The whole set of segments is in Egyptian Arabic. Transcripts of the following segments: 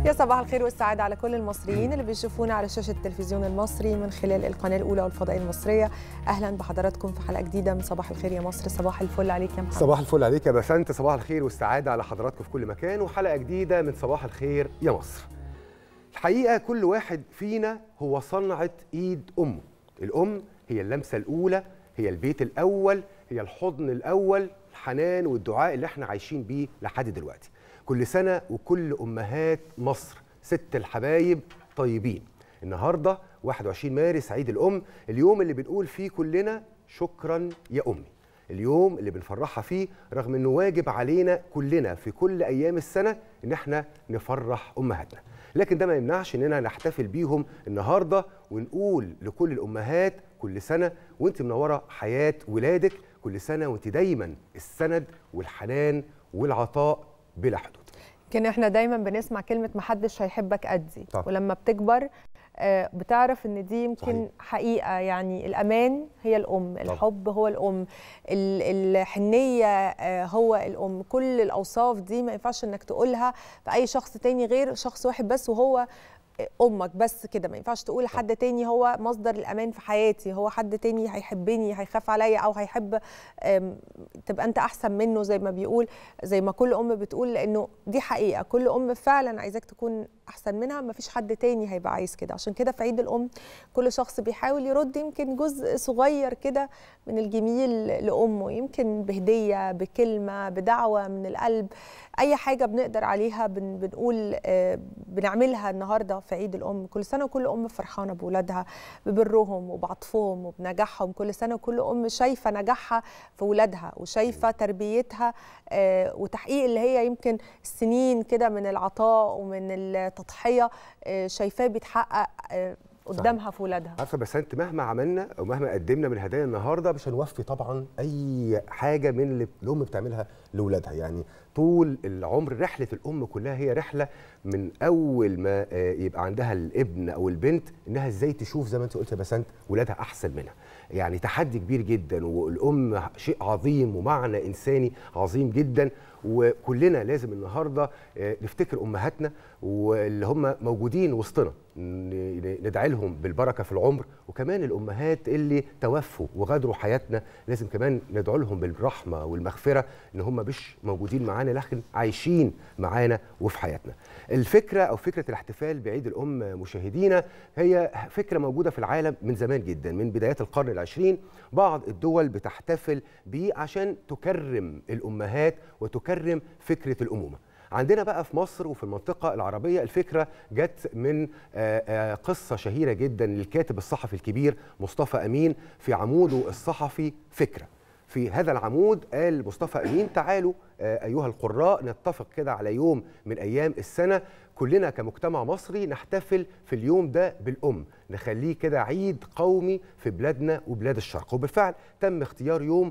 يا صباح الخير والسعادة على كل المصريين اللي بيشوفونا على شاشة التلفزيون المصري من خلال القناة الأولى والفضائية المصرية أهلا بحضراتكم في حلقة جديدة من صباح الخير يا مصر صباح الفل عليك يا محمد صباح الفل عليك يا بسنت صباح الخير والسعادة على حضراتكم في كل مكان وحلقة جديدة من صباح الخير يا مصر الحقيقة كل واحد فينا هو صنعة إيد أمه الأم هي اللمسة الأولى هي البيت الأول هي الحضن الأول الحنان والدعاء اللي احنا عايشين بيه لحد دلوقتي كل سنة وكل أمهات مصر ست الحبايب طيبين النهاردة 21 مارس عيد الأم اليوم اللي بنقول فيه كلنا شكرا يا أمي اليوم اللي بنفرحها فيه رغم انه واجب علينا كلنا في كل ايام السنه ان احنا نفرح امهاتنا لكن ده ما يمنعش اننا نحتفل بيهم النهارده ونقول لكل الامهات كل سنه وانت منوره حياه ولادك كل سنه وانت دايما السند والحنان والعطاء بلا حدود كان احنا دايما بنسمع كلمة محدش هيحبك قدي طبعا. ولما بتكبر آه، بتعرف ان دي يمكن صحيح. حقيقة يعني الأمان هي الأم الحب هو الأم ال- الحنية آه، هو الأم كل الأوصاف دي ما ينفعش انك تقولها في أي شخص تاني غير شخص واحد بس وهو امك بس كده ما ينفعش تقول لحد تاني هو مصدر الامان في حياتي هو حد تاني هيحبني هيخاف عليا او هيحب آم، تبقى انت احسن منه زي ما بيقول زي ما كل ام بتقول لانه دي حقيقه كل ام فعلا عايزاك تكون احسن منها ما فيش حد تاني هيبقى عايز كده عشان كده في عيد الام كل شخص بيحاول يرد يمكن جزء صغير كده من الجميل لامه يمكن بهديه بكلمه بدعوه من القلب اي حاجه بنقدر عليها بن بنقول آه، بنعملها النهارده في عيد الام كل سنه وكل ام فرحانه باولادها ببرهم وبعطفهم وبنجاحهم كل سنه وكل ام شايفه نجاحها في اولادها وشايفه تربيتها آه، وتحقيق اللي هي يمكن سنين كده من العطاء ومن التضحيه آه، شايفاه بيتحقق آه، قدامها في ولادها عارفه بس انت مهما عملنا او مهما قدمنا من هدايا النهارده مش هنوفي طبعا اي حاجه من اللي الام بتعملها لاولادها يعني طول العمر رحله الام كلها هي رحله من اول ما آه، يبقى عندها الابن او البنت انها ازاي تشوف زي ما انت قلت يا بسنت ولادها احسن منها يعني تحدي كبير جدا والام شيء عظيم ومعنى انساني عظيم جدا وكلنا لازم النهارده آه، نفتكر امهاتنا واللي هم موجودين وسطنا ن- ندعي لهم بالبركه في العمر وكمان الامهات اللي توفوا وغادروا حياتنا لازم كمان ندعو لهم بالرحمه والمغفره ان هم مش موجودين معانا لكن عايشين معانا وفي حياتنا. الفكره او فكره الاحتفال بعيد الام مشاهدينا هي فكره موجوده في العالم من زمان جدا من بدايات القرن العشرين بعض الدول بتحتفل بيه عشان تكرم الامهات وتكرم فكره الامومه. عندنا بقى في مصر وفي المنطقة العربية الفكرة جت من آه، آه، قصة شهيرة جدا للكاتب الصحفي الكبير مصطفى أمين في عموده الصحفي فكرة في هذا العمود قال مصطفى أمين تعالوا آه، أيها القراء نتفق كده على يوم من أيام السنة كلنا كمجتمع مصري نحتفل في اليوم ده بالأم نخليه كده عيد قومي في بلادنا وبلاد الشرق وبالفعل تم اختيار يوم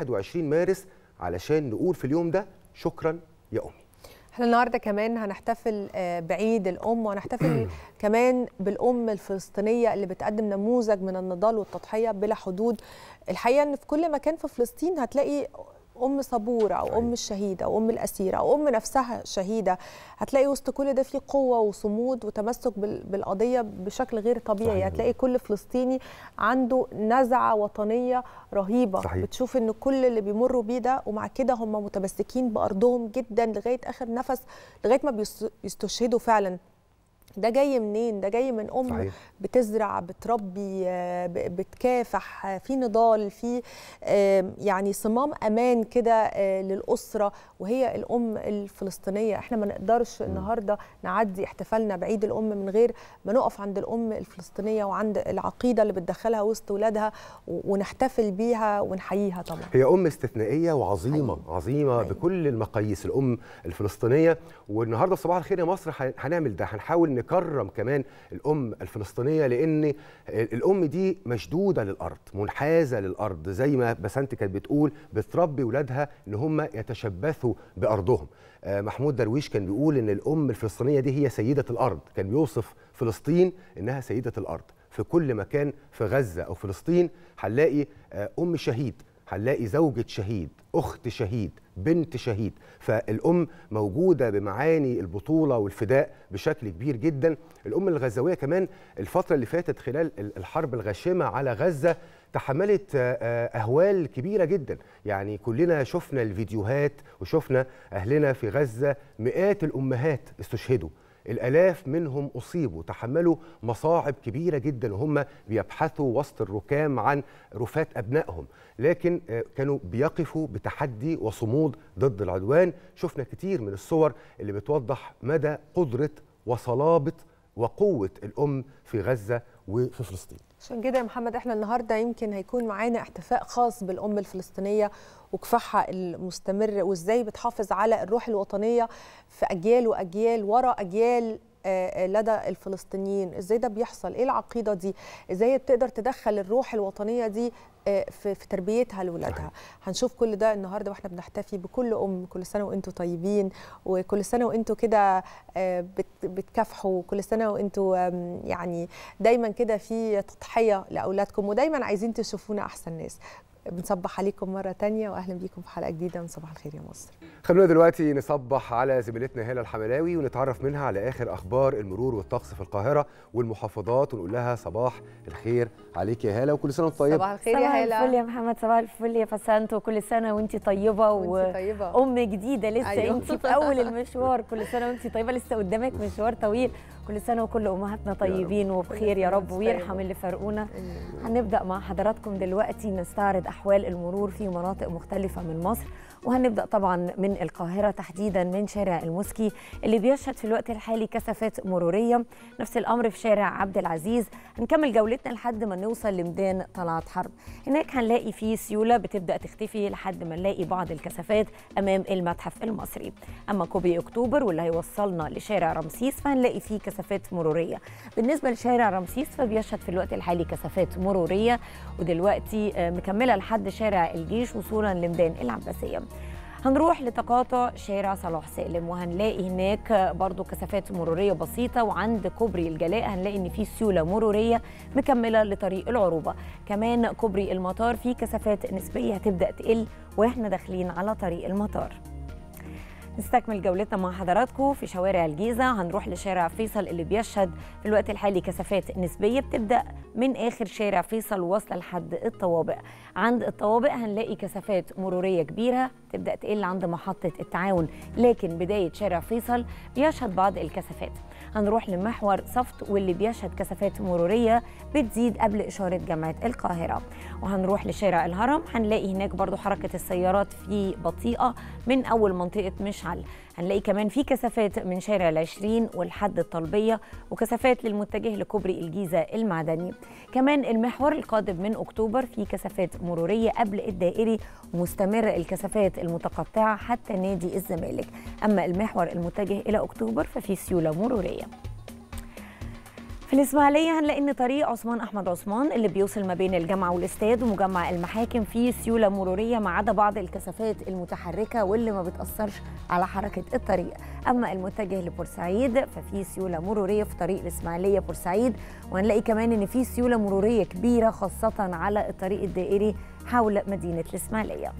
21 مارس علشان نقول في اليوم ده شكرا يا أمي احنا النهارده كمان هنحتفل آه، بعيد الام وهنحتفل كمان بالام الفلسطينيه اللي بتقدم نموذج من النضال والتضحيه بلا حدود الحقيقه ان في كل مكان في فلسطين هتلاقي ام صبوره او ام الشهيده او ام الاسيره او ام نفسها شهيده هتلاقي وسط كل ده في قوه وصمود وتمسك بال- بالقضيه بشكل غير طبيعي صحيح. هتلاقي كل فلسطيني عنده نزعه وطنيه رهيبه صحيح. بتشوف ان كل اللي بيمروا بيه ده ومع كده هم متمسكين بارضهم جدا لغايه اخر نفس لغايه ما بيس- يستشهدوا فعلا ده جاي منين ده جاي من ام صحيح. بتزرع بتربي آه، ب- بتكافح آه، في نضال في آه، يعني صمام امان كده آه، للاسره وهي الام الفلسطينيه احنا ما نقدرش النهارده نعدي احتفالنا بعيد الام من غير ما نقف عند الام الفلسطينيه وعند العقيده اللي بتدخلها وسط ولادها و- ونحتفل بيها ونحييها طبعا هي ام استثنائيه وعظيمه حقيقي. عظيمه حقيقي. بكل المقاييس الام الفلسطينيه والنهارده في صباح الخير يا مصر ه- هنعمل ده هنحاول نكرم كمان الام الفلسطينيه لان الام دي مشدوده للارض منحازه للارض زي ما بسنت كانت بتقول بتربي ولادها ان هم يتشبثوا بارضهم آه، محمود درويش كان بيقول ان الام الفلسطينيه دي هي سيده الارض كان بيوصف فلسطين انها سيده الارض في كل مكان في غزه او فلسطين هنلاقي آه، ام شهيد هنلاقي زوجة شهيد أخت شهيد بنت شهيد فالأم موجودة بمعاني البطولة والفداء بشكل كبير جدا الأم الغزاوية كمان الفترة اللي فاتت خلال الحرب الغاشمة على غزة تحملت أهوال كبيرة جدا يعني كلنا شفنا الفيديوهات وشفنا أهلنا في غزة مئات الأمهات استشهدوا الالاف منهم اصيبوا تحملوا مصاعب كبيره جدا وهم بيبحثوا وسط الركام عن رفات ابنائهم لكن كانوا بيقفوا بتحدي وصمود ضد العدوان شفنا كتير من الصور اللي بتوضح مدى قدره وصلابه وقوه الام في غزه وفي فلسطين عشان كده يا محمد احنا النهارده يمكن هيكون معانا احتفاء خاص بالام الفلسطينيه وكفاحها المستمر وازاي بتحافظ على الروح الوطنيه في اجيال واجيال ورا اجيال لدى الفلسطينيين ازاي ده بيحصل ايه العقيده دي ازاي بتقدر تدخل الروح الوطنيه دي في, في تربيتها لاولادها هنشوف كل ده النهارده واحنا بنحتفي بكل ام كل سنه وانتم طيبين وكل سنه وانتم كده بتكافحوا كل سنه وانتم يعني دايما كده في تضحيه لاولادكم ودايما عايزين تشوفونا احسن ناس بنصبح عليكم مرة تانية وأهلا بيكم في حلقة جديدة من صباح الخير يا مصر خلونا دلوقتي نصبح على زميلتنا هالة الحملاوي ونتعرف منها على آخر أخبار المرور والطقس في القاهرة والمحافظات ونقول لها صباح الخير عليك يا هالة وكل سنة وانت طيبة صباح الخير يا هالة صباح الفل يا محمد صباح الفل يا فسانت وكل سنة وانت طيبة وانت طيبة أم جديدة لسه أيوة. انت في أول المشوار كل سنة وانت طيبة لسه قدامك مشوار طويل كل سنة وكل أمهاتنا طيبين وبخير يا رب ويرحم اللي فرقونا هنبدأ مع حضراتكم دلوقتي نستعرض أحوال المرور في مناطق مختلفة من مصر وهنبدا طبعا من القاهره تحديدا من شارع المسكي اللي بيشهد في الوقت الحالي كثافات مروريه نفس الامر في شارع عبد العزيز هنكمل جولتنا لحد ما نوصل لميدان طلعت حرب هناك هنلاقي فيه سيوله بتبدا تختفي لحد ما نلاقي بعض الكثافات امام المتحف المصري اما كوبري اكتوبر واللي هيوصلنا لشارع رمسيس فهنلاقي فيه كثافات مروريه بالنسبه لشارع رمسيس فبيشهد في الوقت الحالي كثافات مروريه ودلوقتي مكمله لحد شارع الجيش وصولا لميدان العباسيه هنروح لتقاطع شارع صلاح سالم وهنلاقي هناك برضو كثافات مروريه بسيطه وعند كوبري الجلاء هنلاقي ان في سيوله مروريه مكمله لطريق العروبه كمان كوبري المطار فيه كثافات نسبيه هتبدا تقل واحنا داخلين على طريق المطار نستكمل جولتنا مع حضراتكم في شوارع الجيزه هنروح لشارع فيصل اللي بيشهد في الوقت الحالي كثافات نسبيه بتبدا من اخر شارع فيصل واصله لحد الطوابق عند الطوابق هنلاقي كثافات مروريه كبيره تبدا تقل عند محطه التعاون لكن بدايه شارع فيصل بيشهد بعض الكثافات هنروح لمحور صفت واللي بيشهد كثافات مروريه بتزيد قبل اشاره جامعه القاهره وهنروح لشارع الهرم هنلاقي هناك برضو حركه السيارات فيه بطيئه من اول منطقه مشعل هنلاقي كمان في كثافات من شارع العشرين والحد الطلبية وكثافات للمتجه لكوبري الجيزة المعدني كمان المحور القادم من أكتوبر في كثافات مرورية قبل الدائري ومستمر الكثافات المتقطعة حتى نادي الزمالك أما المحور المتجه إلى أكتوبر ففي سيولة مرورية في الإسماعيلية هنلاقي إن طريق عثمان أحمد عثمان اللي بيوصل ما بين الجامعة والاستاد ومجمع المحاكم فيه سيولة مرورية ما عدا بعض الكثافات المتحركة واللي ما بتأثرش على حركة الطريق أما المتجه لبورسعيد ففي سيولة مرورية في طريق الإسماعيلية بورسعيد وهنلاقي كمان إن في سيولة مرورية كبيرة خاصة على الطريق الدائري حول مدينة الإسماعيلية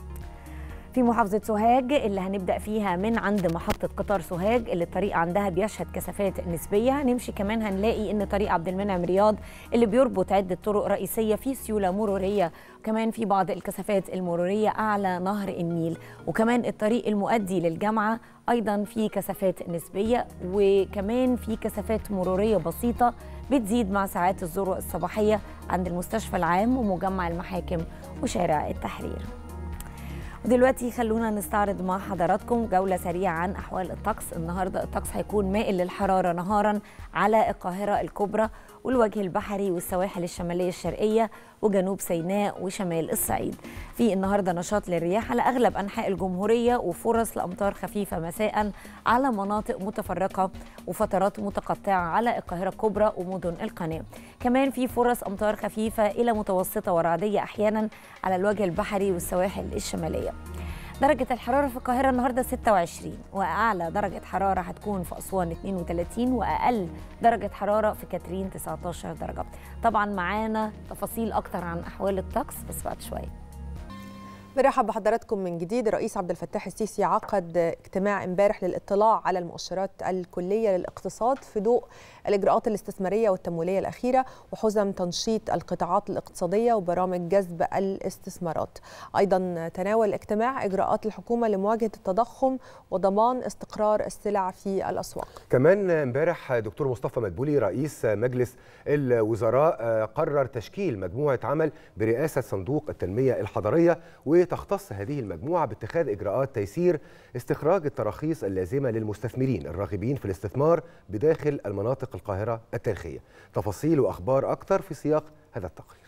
في محافظة سوهاج اللي هنبدأ فيها من عند محطة قطار سوهاج اللي الطريق عندها بيشهد كثافات نسبية هنمشي كمان هنلاقي إن طريق عبد المنعم رياض اللي بيربط عدة طرق رئيسية فيه سيولة مرورية وكمان في بعض الكثافات المرورية أعلى نهر النيل وكمان الطريق المؤدي للجامعة أيضا في كثافات نسبية وكمان في كثافات مرورية بسيطة بتزيد مع ساعات الذروة الصباحية عند المستشفى العام ومجمع المحاكم وشارع التحرير ودلوقتي خلونا نستعرض مع حضراتكم جولة سريعة عن أحوال الطقس النهاردة الطقس هيكون مائل للحرارة نهارا على القاهرة الكبرى والوجه البحري والسواحل الشمالية الشرقية وجنوب سيناء وشمال الصعيد في النهاردة نشاط للرياح على أغلب أنحاء الجمهورية وفرص لأمطار خفيفة مساء على مناطق متفرقة وفترات متقطعة على القاهرة الكبرى ومدن القناة كمان في فرص أمطار خفيفة إلى متوسطة ورعدية أحيانا على الوجه البحري والسواحل الشمالية درجة الحرارة في القاهرة النهاردة 26 وأعلى درجة حرارة هتكون في أسوان 32 وأقل درجة حرارة في كاترين 19 درجة طبعا معانا تفاصيل أكتر عن أحوال الطقس بس بعد شوية برحب بحضراتكم من جديد الرئيس عبد الفتاح السيسي عقد اجتماع امبارح للاطلاع على المؤشرات الكليه للاقتصاد في ضوء الاجراءات الاستثماريه والتمويليه الاخيره وحزم تنشيط القطاعات الاقتصاديه وبرامج جذب الاستثمارات. ايضا تناول الاجتماع اجراءات الحكومه لمواجهه التضخم وضمان استقرار السلع في الاسواق. كمان امبارح دكتور مصطفى مدبولي رئيس مجلس الوزراء قرر تشكيل مجموعه عمل برئاسه صندوق التنميه الحضريه وتختص هذه المجموعه باتخاذ اجراءات تيسير استخراج التراخيص اللازمه للمستثمرين الراغبين في الاستثمار بداخل المناطق القاهره التاريخيه. تفاصيل واخبار اكثر في سياق هذا التقرير.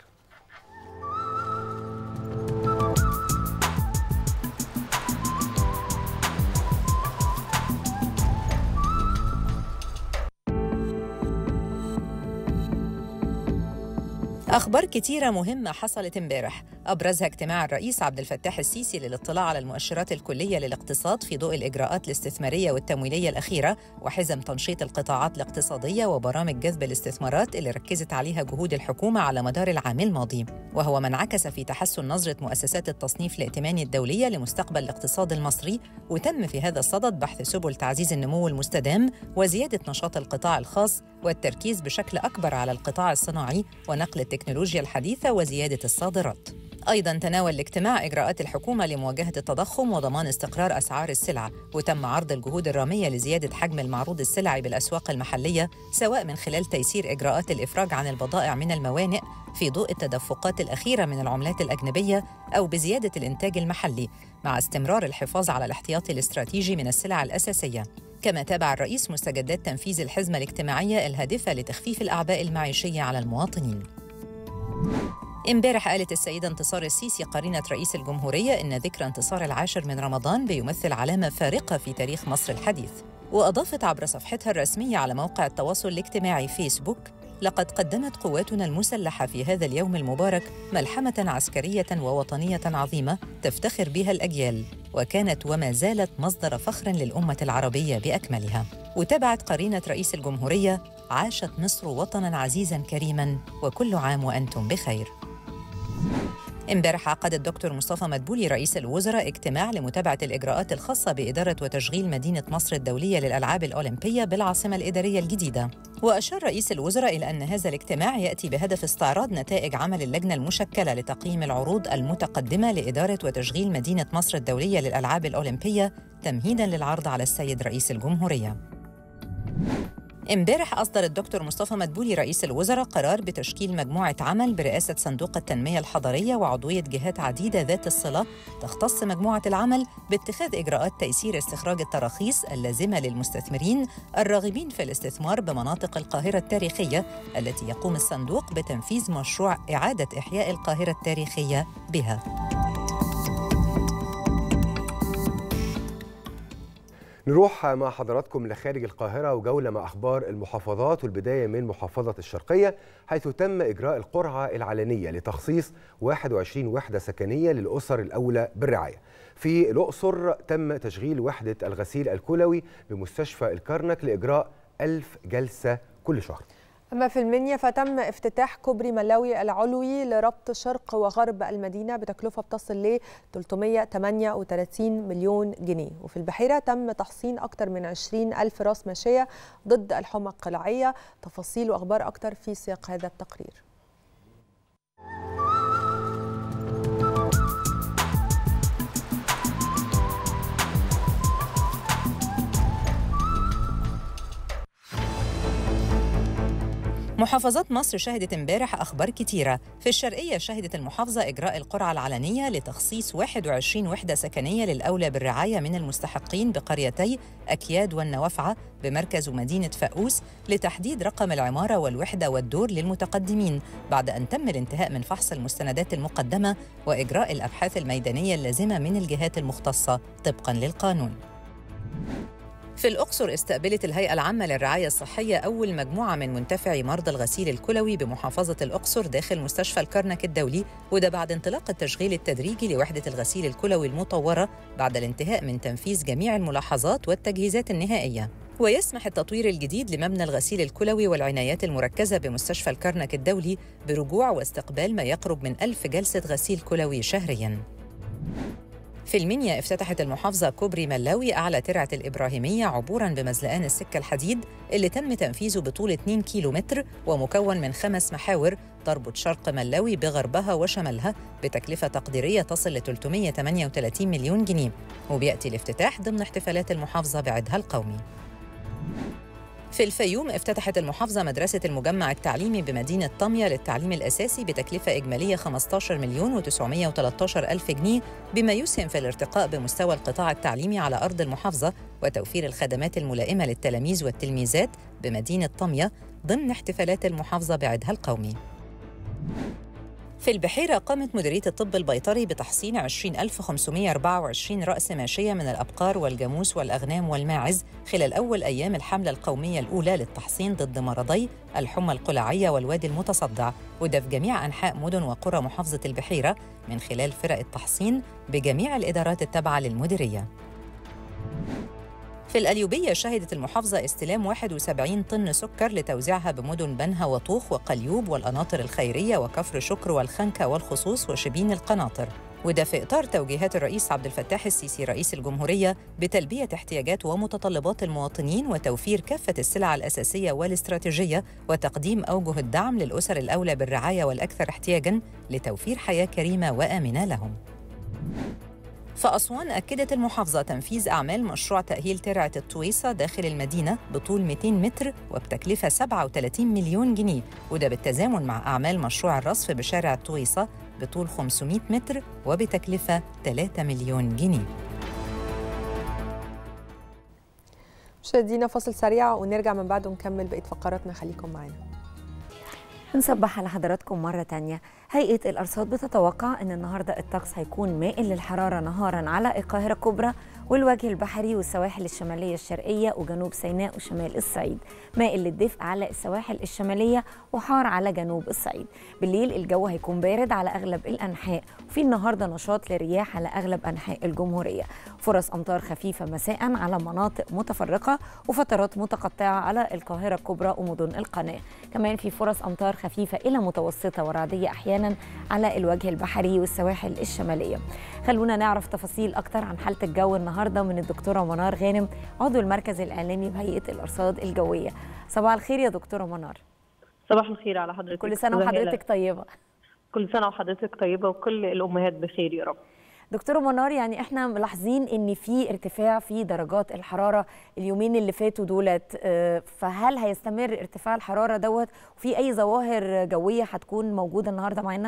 أخبار كتيرة مهمة حصلت امبارح أبرزها اجتماع الرئيس عبد الفتاح السيسي للاطلاع على المؤشرات الكلية للاقتصاد في ضوء الإجراءات الاستثمارية والتمويلية الأخيرة وحزم تنشيط القطاعات الاقتصادية وبرامج جذب الاستثمارات اللي ركزت عليها جهود الحكومة على مدار العام الماضي وهو ما انعكس في تحسن نظرة مؤسسات التصنيف الائتماني الدولية لمستقبل الاقتصاد المصري وتم في هذا الصدد بحث سبل تعزيز النمو المستدام وزيادة نشاط القطاع الخاص والتركيز بشكل أكبر على القطاع الصناعي ونقل التكنولوجيا الحديثة وزيادة الصادرات أيضا تناول الاجتماع إجراءات الحكومة لمواجهة التضخم وضمان استقرار أسعار السلع وتم عرض الجهود الرامية لزيادة حجم المعروض السلعي بالأسواق المحلية سواء من خلال تيسير إجراءات الإفراج عن البضائع من الموانئ في ضوء التدفقات الأخيرة من العملات الأجنبية أو بزيادة الإنتاج المحلي مع استمرار الحفاظ على الاحتياطي الاستراتيجي من السلع الأساسية كما تابع الرئيس مستجدات تنفيذ الحزمة الاجتماعية الهادفة لتخفيف الأعباء المعيشية على المواطنين امبارح قالت السيدة انتصار السيسي قرينة رئيس الجمهورية إن ذكرى انتصار العاشر من رمضان بيمثل علامة فارقة في تاريخ مصر الحديث وأضافت عبر صفحتها الرسمية على موقع التواصل الاجتماعي فيسبوك لقد قدمت قواتنا المسلحة في هذا اليوم المبارك ملحمة عسكرية ووطنية عظيمة تفتخر بها الأجيال وكانت وما زالت مصدر فخر للأمة العربية بأكملها وتابعت قرينة رئيس الجمهورية عاشت مصر وطنا عزيزا كريما وكل عام وأنتم بخير امبارح عقد الدكتور مصطفى مدبولي رئيس الوزراء اجتماع لمتابعة الإجراءات الخاصة بإدارة وتشغيل مدينة مصر الدولية للألعاب الأولمبية بالعاصمة الإدارية الجديدة وأشار رئيس الوزراء إلى أن هذا الاجتماع يأتي بهدف استعراض نتائج عمل اللجنة المشكلة لتقييم العروض المتقدمة لإدارة وتشغيل مدينة مصر الدولية للألعاب الأولمبية تمهيداً للعرض على السيد رئيس الجمهورية امبارح أصدر الدكتور مصطفى مدبولي رئيس الوزراء قرار بتشكيل مجموعة عمل برئاسة صندوق التنمية الحضرية وعضوية جهات عديدة ذات الصلة تختص مجموعة العمل باتخاذ إجراءات تيسير استخراج التراخيص اللازمة للمستثمرين الراغبين في الاستثمار بمناطق القاهرة التاريخية التي يقوم الصندوق بتنفيذ مشروع إعادة إحياء القاهرة التاريخية بها. نروح مع حضراتكم لخارج القاهرة وجولة مع أخبار المحافظات والبداية من محافظة الشرقية حيث تم إجراء القرعة العلنية لتخصيص 21 وحدة سكنية للأسر الأولى بالرعاية في الأقصر تم تشغيل وحدة الغسيل الكلوي بمستشفى الكرنك لإجراء ألف جلسة كل شهر أما في المنيا فتم افتتاح كوبري ملاوي العلوي لربط شرق وغرب المدينة بتكلفة بتصل ل 338 مليون جنيه وفي البحيرة تم تحصين أكثر من 20 ألف راس ماشية ضد الحمى القلاعية تفاصيل وأخبار أكثر في سياق هذا التقرير محافظات مصر شهدت امبارح أخبار كتيرة في الشرقية شهدت المحافظة إجراء القرعة العلنية لتخصيص 21 وحدة سكنية للأولى بالرعاية من المستحقين بقريتي أكياد والنوافعة بمركز ومدينة فاقوس لتحديد رقم العمارة والوحدة والدور للمتقدمين بعد أن تم الانتهاء من فحص المستندات المقدمة وإجراء الأبحاث الميدانية اللازمة من الجهات المختصة طبقاً للقانون في الأقصر استقبلت الهيئة العامة للرعاية الصحية أول مجموعة من منتفعي مرضى الغسيل الكلوي بمحافظة الأقصر داخل مستشفى الكرنك الدولي وده بعد انطلاق التشغيل التدريجي لوحدة الغسيل الكلوي المطورة بعد الانتهاء من تنفيذ جميع الملاحظات والتجهيزات النهائية ويسمح التطوير الجديد لمبنى الغسيل الكلوي والعنايات المركزة بمستشفى الكرنك الدولي برجوع واستقبال ما يقرب من ألف جلسة غسيل كلوي شهرياً في المنيا افتتحت المحافظة كوبري ملاوي أعلى ترعة الإبراهيمية عبوراً بمزلقان السكة الحديد اللي تم تنفيذه بطول 2 كيلو متر ومكون من خمس محاور تربط شرق ملاوي بغربها وشمالها بتكلفة تقديرية تصل ل 338 مليون جنيه وبيأتي الافتتاح ضمن احتفالات المحافظة بعيدها القومي في الفيوم افتتحت المحافظة مدرسة المجمع التعليمي بمدينة طمية للتعليم الأساسي بتكلفة إجمالية 15 مليون و913 ألف جنيه بما يسهم في الارتقاء بمستوى القطاع التعليمي على أرض المحافظة وتوفير الخدمات الملائمة للتلاميذ والتلميذات بمدينة طمية ضمن احتفالات المحافظة بعيدها القومي في البحيرة قامت مديرية الطب البيطري بتحصين 20524 رأس ماشية من الأبقار والجاموس والأغنام والماعز خلال أول أيام الحملة القومية الأولى للتحصين ضد مرضي الحمى القلعية والوادي المتصدع وده في جميع أنحاء مدن وقرى محافظة البحيرة من خلال فرق التحصين بجميع الإدارات التابعة للمديرية في الأليوبية شهدت المحافظة استلام 71 طن سكر لتوزيعها بمدن بنها وطوخ وقليوب والقناطر الخيرية وكفر شكر والخنكة والخصوص وشبين القناطر وده في إطار توجيهات الرئيس عبد الفتاح السيسي رئيس الجمهورية بتلبية احتياجات ومتطلبات المواطنين وتوفير كافة السلع الأساسية والاستراتيجية وتقديم أوجه الدعم للأسر الأولى بالرعاية والأكثر احتياجاً لتوفير حياة كريمة وآمنة لهم. فأسوان أكدت المحافظة تنفيذ أعمال مشروع تأهيل ترعة الطويسة داخل المدينة بطول 200 متر وبتكلفة 37 مليون جنيه وده بالتزامن مع أعمال مشروع الرصف بشارع الطويسة بطول 500 متر وبتكلفة 3 مليون جنيه مشاهدينا فاصل سريع ونرجع من بعده ونكمل بقية فقراتنا خليكم معانا نصبح على حضراتكم مرة تانية هيئة الأرصاد بتتوقع أن النهاردة الطقس هيكون مائل للحرارة نهارا على القاهرة الكبرى والوجه البحري والسواحل الشمالية الشرقية وجنوب سيناء وشمال الصعيد مائل للدفء على السواحل الشمالية وحار على جنوب الصعيد بالليل الجو هيكون بارد على أغلب الأنحاء وفي النهاردة نشاط لرياح على أغلب أنحاء الجمهورية فرص أمطار خفيفة مساء على مناطق متفرقة وفترات متقطعة على القاهرة الكبرى ومدن القناة كمان في فرص أمطار خفيفة إلى متوسطة ورعدية أحيانا على الوجه البحري والسواحل الشمالية خلونا نعرف تفاصيل أكتر عن حالة الجو النهاردة من الدكتورة منار غانم عضو المركز الإعلامي بهيئة الأرصاد الجوية صباح الخير يا دكتورة منار صباح الخير على حضرتك كل سنة وحضرتك طيبة كل سنة وحضرتك طيبة وكل الأمهات بخير يا رب دكتورة منار يعني احنا ملاحظين ان في ارتفاع في درجات الحراره اليومين اللي فاتوا دولت فهل هيستمر ارتفاع الحراره دوت وفي اي ظواهر جويه هتكون موجوده النهارده معانا؟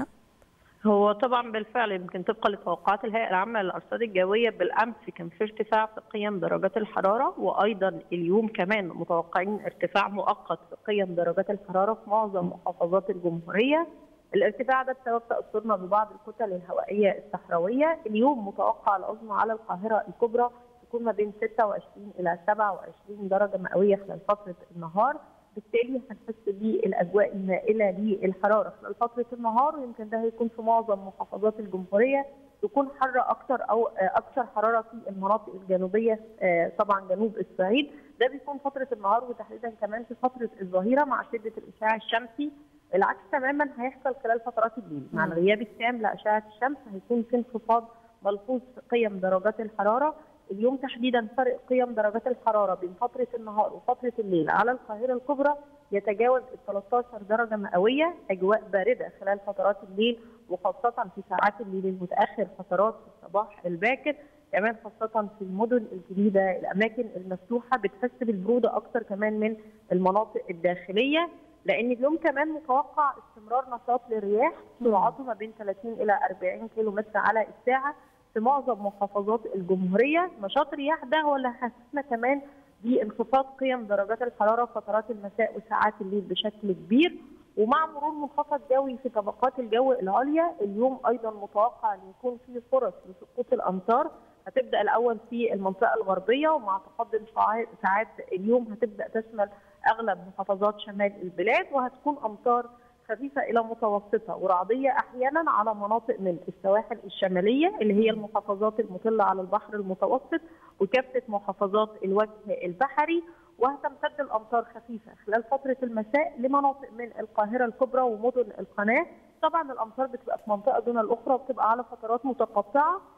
هو طبعا بالفعل يمكن طبقا لتوقعات الهيئه العامه للارصاد الجويه بالامس كان في ارتفاع في قيم درجات الحراره وايضا اليوم كمان متوقعين ارتفاع مؤقت في قيم درجات الحراره في معظم محافظات الجمهوريه الارتفاع ده بسبب تاثرنا ببعض الكتل الهوائيه الصحراويه اليوم متوقع العظمى على القاهره الكبرى تكون ما بين 26 الى 27 درجه مئويه خلال فتره النهار بالتالي هنحس بالاجواء المائله للحراره خلال فتره النهار ويمكن ده هيكون في معظم محافظات الجمهوريه تكون حاره اكثر او اكثر حراره في المناطق الجنوبيه طبعا جنوب الصعيد ده بيكون فتره النهار وتحديدا كمان في فتره الظهيره مع شده الاشعاع الشمسي العكس تماما هيحصل خلال فترات الليل مع الغياب التام لاشعه الشمس هيكون في انخفاض ملحوظ في قيم درجات الحراره اليوم تحديدا فرق قيم درجات الحراره بين فتره النهار وفتره الليل على القاهره الكبرى يتجاوز ال 13 درجه مئويه اجواء بارده خلال فترات الليل وخاصه في ساعات الليل المتاخر فترات الصباح الباكر كمان خاصة في المدن الجديدة الأماكن المفتوحة بتحس بالبرودة أكثر كمان من المناطق الداخلية لان اليوم كمان متوقع استمرار نشاط للرياح سرعته ما بين 30 الى 40 كيلو متر على الساعه في معظم محافظات الجمهوريه نشاط الرياح ده هو اللي حسسنا كمان بانخفاض قيم درجات الحراره فترات المساء وساعات الليل بشكل كبير ومع مرور منخفض جوي في طبقات الجو العليا اليوم ايضا متوقع ان يكون في فرص لسقوط الامطار هتبدا الاول في المنطقه الغربيه ومع تقدم ساعات اليوم هتبدا تشمل اغلب محافظات شمال البلاد وهتكون امطار خفيفه الى متوسطه ورعديه احيانا على مناطق من السواحل الشماليه اللي هي المحافظات المطله على البحر المتوسط وكافه محافظات الوجه البحري وهتمتد الامطار خفيفه خلال فتره المساء لمناطق من القاهره الكبرى ومدن القناه طبعا الامطار بتبقى في منطقه دون الاخرى وبتبقى على فترات متقطعه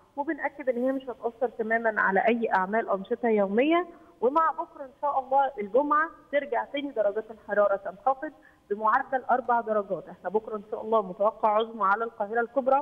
وبنأكد ان هي مش هتأثر تماما على اي اعمال انشطه يوميه ومع بكره ان شاء الله الجمعه ترجع تاني درجات الحراره تنخفض بمعدل اربع درجات، احنا بكره ان شاء الله متوقع عظمى على القاهره الكبرى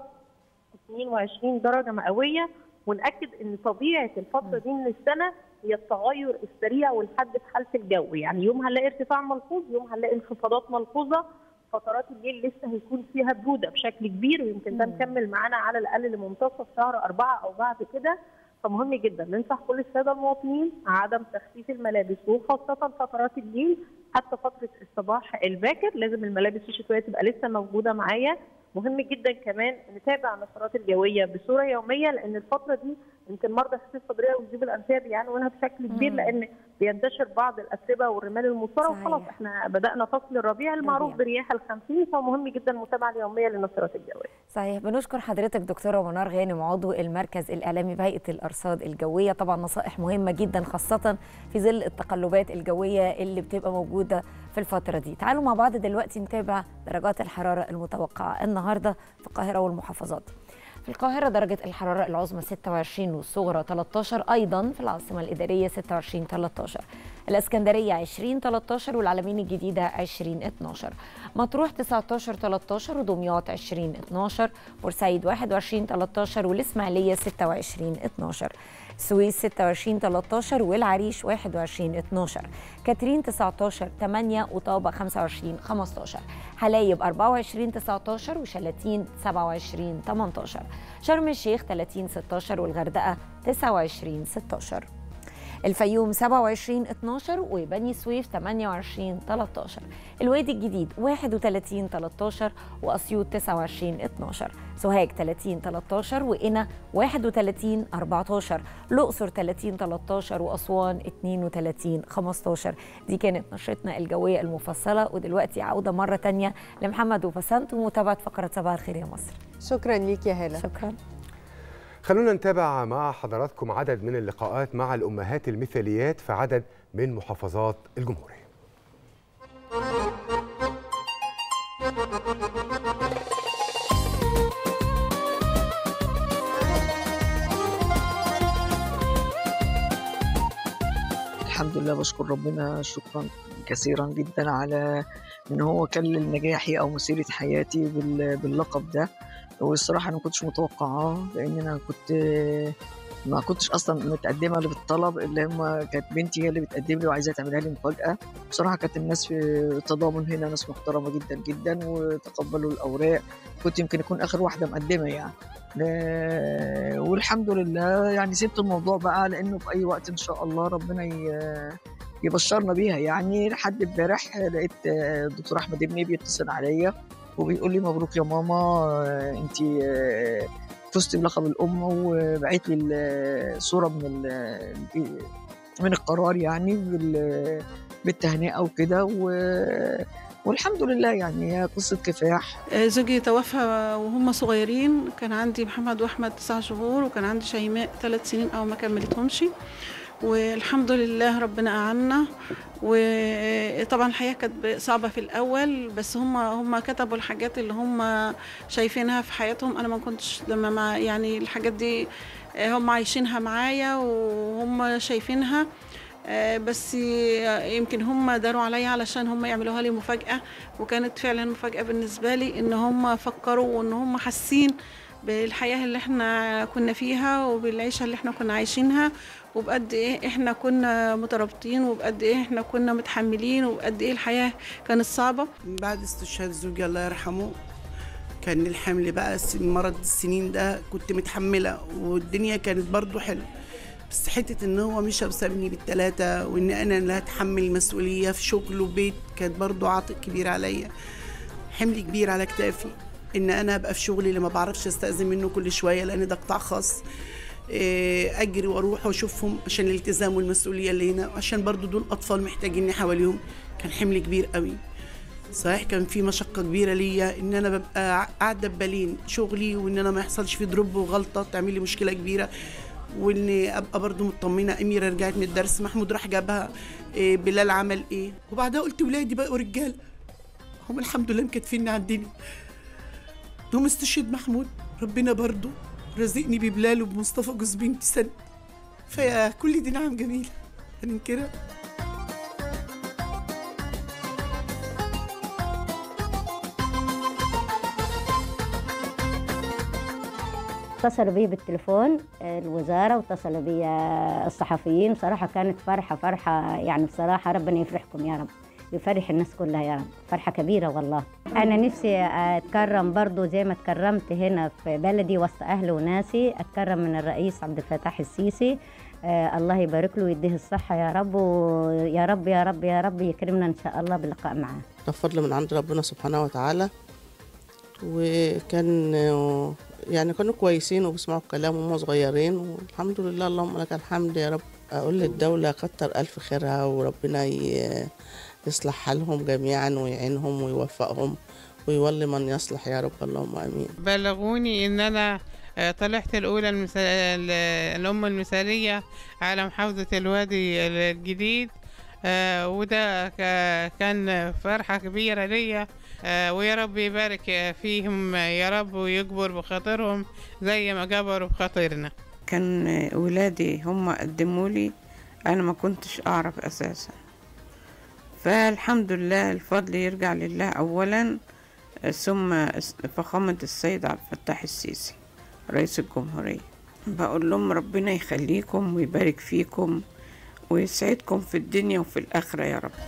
22 درجه مئويه ونأكد ان طبيعه الفتره دي من السنه هي التغير السريع والحد في حاله الجو، يعني يوم هنلاقي ارتفاع ملحوظ، يوم هنلاقي انخفاضات ملحوظه، فترات الليل لسه هيكون فيها بروده بشكل كبير ويمكن ده مكمل معانا على الاقل لمنتصف شهر اربعه او بعد كده فمهم جدا ننصح كل الساده المواطنين عدم تخفيف الملابس وخاصه فترات الليل حتى فتره الصباح الباكر لازم الملابس الشتويه تبقى لسه موجوده معايا مهم جدا كمان نتابع النشرات الجويه بصوره يوميه لان الفتره دي يمكن مرضى الحساسيه الصدريه والجيوب الانفيه بيعانوا منها بشكل كبير لان بينتشر بعض الاتربه والرمال المثاره وخلاص احنا بدانا فصل الربيع المعروف برياح الخمسين فمهم جدا المتابعه اليوميه للنشرات الجويه. صحيح بنشكر حضرتك دكتوره منار غانم عضو المركز الاعلامي بهيئه الارصاد الجويه طبعا نصائح مهمه جدا خاصه في ظل التقلبات الجويه اللي بتبقى موجوده في الفتره دي. تعالوا مع بعض دلوقتي نتابع درجات الحراره المتوقعه النهارده في القاهره والمحافظات. في القاهرة درجة الحرارة العظمى 26 والصغرى 13 أيضا في العاصمة الإدارية 26 13 الإسكندرية 20 13 والعلمين الجديدة 20 12 مطروح 19 13 ودمياط 20 12 بورسعيد 21 13 والإسماعيلية 26 12 السويس 26 13 والعريش 21 12 كاترين 19 8 وطابة 25 15 حلايب 24 19 وشلاتين 27 18 شرم الشيخ 30 16 والغردقة 29 16 الفيوم 27 12 وبني سويف 28 13 الوادي الجديد 31 13 واسيوط 29 12 سوهاج 30 13 وقنا 31 14 الاقصر 30 13 واسوان 32 15 دي كانت نشرتنا الجويه المفصله ودلوقتي عوده مره تانية لمحمد وبسنت ومتابعه فقره صباح الخير يا مصر شكرا ليك يا هاله شكرا خلونا نتابع مع حضراتكم عدد من اللقاءات مع الأمهات المثاليات في عدد من محافظات الجمهورية الحمد لله بشكر ربنا شكرا كثيرا جدا على ان هو كلل نجاحي او مسيره حياتي بال- باللقب ده والصراحه انا ما كنتش متوقعاه لان انا كنت ما كنتش اصلا متقدمه اللي بالطلب اللي هم كانت بنتي هي اللي بتقدم لي وعايزاها تعملها لي مفاجاه بصراحه كانت الناس في التضامن هنا ناس محترمه جدا جدا وتقبلوا الاوراق كنت يمكن اكون اخر واحده مقدمه يعني لا- والحمد لله يعني سبت الموضوع بقى لانه في اي وقت ان شاء الله ربنا ي- يبشرنا بيها يعني لحد امبارح لقيت الدكتور احمد ابني بيتصل عليا وبيقول لي مبروك يا ماما انت فزتي بلقب الام وبعت لي الصوره من ال- من القرار يعني بال- بالتهنئه وكده و- والحمد لله يعني هي قصه كفاح آه، زوجي توفى وهم صغيرين كان عندي محمد واحمد تسع شهور وكان عندي شيماء ثلاث سنين او ما كملتهمش والحمد لله ربنا اعنا وطبعا الحياه كانت صعبه في الاول بس هم هم كتبوا الحاجات اللي هم شايفينها في حياتهم انا ما كنتش لما ما يعني الحاجات دي آه، هم عايشينها معايا وهم شايفينها آه، بس يمكن هم داروا عليا علشان هم يعملوها لي مفاجأة وكانت فعلا مفاجأة بالنسبة لي ان هم فكروا وان هم حاسين بالحياة اللي احنا كنا فيها وبالعيشة اللي احنا كنا عايشينها وبقد ايه احنا كنا مترابطين وبقد ايه احنا كنا متحملين وبقد ايه الحياة كانت صعبة بعد استشهاد زوجي الله يرحمه كان الحمل بقى س- مرض السنين ده كنت متحملة والدنيا كانت برضو حلوة بس حتة ان هو مش وسابني بالتلاتة وان انا اللي هتحمل مسؤولية في شغل وبيت كانت برضو عاتق كبير عليا حمل كبير على كتافي ان انا ابقى في شغلي اللي ما بعرفش استأذن منه كل شوية لان ده قطاع خاص إيه، اجري واروح واشوفهم عشان الالتزام والمسؤوليه اللي هنا عشان برضو دول اطفال محتاجيني حواليهم كان حمل كبير قوي صحيح كان في مشقة كبيرة ليا إن أنا ببقى قاعدة ببالين شغلي وإن أنا ما يحصلش في دروب وغلطة تعمل لي مشكلة كبيرة وإني أبقى برضو مطمنة أميرة رجعت من الدرس محمود راح جابها إيه بلال عمل إيه وبعدها قلت ولادي بقوا رجالة هم الحمد لله مكتفيني على الدنيا دوم استشهد محمود ربنا برضو رزقني ببلال وبمصطفى جوز بنتي سنة فيا كل دي نعم جميلة هننكرها اتصلوا بي بالتليفون الوزارة واتصلوا بي الصحفيين بصراحة كانت فرحة فرحة يعني بصراحة ربنا يفرحكم يا رب يفرح الناس كلها يا رب فرحة كبيرة والله أنا نفسي أتكرم برضو زي ما تكرمت هنا في بلدي وسط أهلي وناسي أتكرم من الرئيس عبد الفتاح السيسي آه الله يبارك له ويديه الصحة يا رب ويا رب يا رب يا رب يكرمنا إن شاء الله باللقاء معاه ده فضل من عند ربنا سبحانه وتعالى وكان يعني كانوا كويسين وبيسمعوا الكلام وهم صغيرين والحمد لله اللهم لك الحمد يا رب أقول للدولة كتر ألف خيرها وربنا يصلح حالهم جميعا ويعينهم ويوفقهم ويولي من يصلح يا رب اللهم امين بلغوني ان انا طلعت الاولى المثال الام المثاليه على محافظه الوادي الجديد وده كان فرحه كبيره ليا ويا رب يبارك فيهم يا رب ويجبر بخاطرهم زي ما جبروا بخاطرنا كان ولادي هم قدموا لي انا ما كنتش اعرف اساسا فالحمد لله الفضل يرجع لله أولا ثم فخامة السيد عبد الفتاح السيسي رئيس الجمهورية بقول لهم ربنا يخليكم ويبارك فيكم ويسعدكم في الدنيا وفي الآخرة يا رب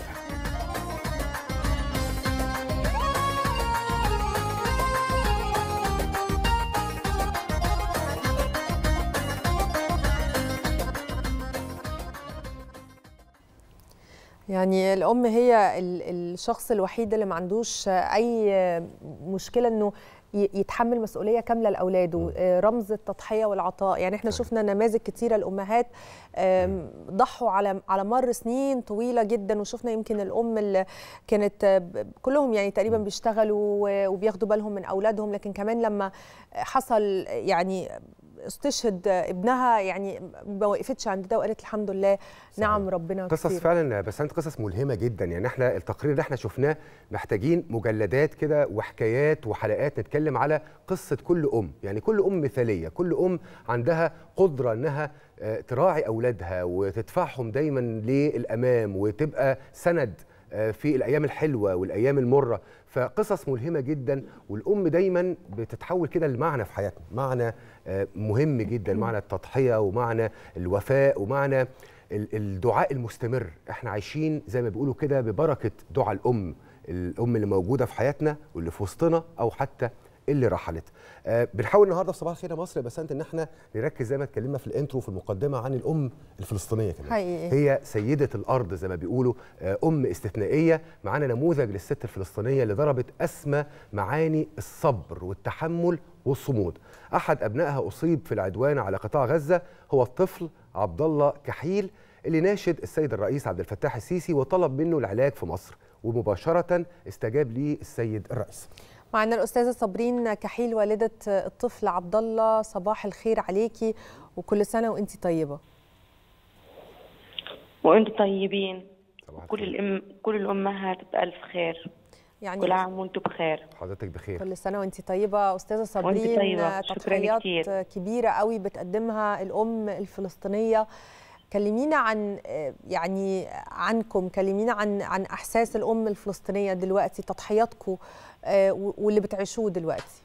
يعني الام هي الشخص الوحيد اللي ما عندوش اي مشكله انه يتحمل مسؤوليه كامله لاولاده رمز التضحيه والعطاء يعني احنا شفنا نماذج كتيره الامهات ضحوا على على مر سنين طويله جدا وشفنا يمكن الام اللي كانت كلهم يعني تقريبا بيشتغلوا وبياخدوا بالهم من اولادهم لكن كمان لما حصل يعني استشهد ابنها يعني ما وقفتش عند ده وقالت الحمد لله صحيح. نعم ربنا قصص كتير. فعلا بس انت قصص ملهمه جدا يعني احنا التقرير اللي احنا شفناه محتاجين مجلدات كده وحكايات وحلقات نتكلم على قصه كل ام يعني كل ام مثاليه كل ام عندها قدره انها تراعي اولادها وتدفعهم دايما للامام وتبقى سند في الايام الحلوه والايام المره فقصص ملهمه جدا والام دايما بتتحول كده لمعنى في حياتنا معنى مهم جدا معنى التضحيه ومعنى الوفاء ومعنى الدعاء المستمر احنا عايشين زي ما بيقولوا كده ببركه دعاء الام الام اللي موجوده في حياتنا واللي في وسطنا او حتى اللي رحلت أه بنحاول النهارده في صباح الخير يا مصر بس انت ان احنا نركز زي ما اتكلمنا في الانترو في المقدمه عن الام الفلسطينيه كمان حقيقي. هي سيده الارض زي ما بيقولوا أه ام استثنائيه معانا نموذج للست الفلسطينيه اللي ضربت اسمى معاني الصبر والتحمل والصمود احد ابنائها اصيب في العدوان على قطاع غزه هو الطفل عبد الله كحيل اللي ناشد السيد الرئيس عبد الفتاح السيسي وطلب منه العلاج في مصر ومباشره استجاب ليه السيد الرئيس معنا الاستاذه صابرين كحيل والده الطفل عبد الله صباح الخير عليكي وكل سنه وانت طيبه وانتم طيبين كل الام كل الامهات بالف خير يعني كل عام وانتم بخير حضرتك بخير كل سنه وانت طيبه استاذه صابرين طيبة. تضحيات كتير. كبيره قوي بتقدمها الام الفلسطينيه كلمينا عن يعني عنكم كلمينا عن عن احساس الام الفلسطينيه دلوقتي تضحياتكم واللي بتعيشوه دلوقتي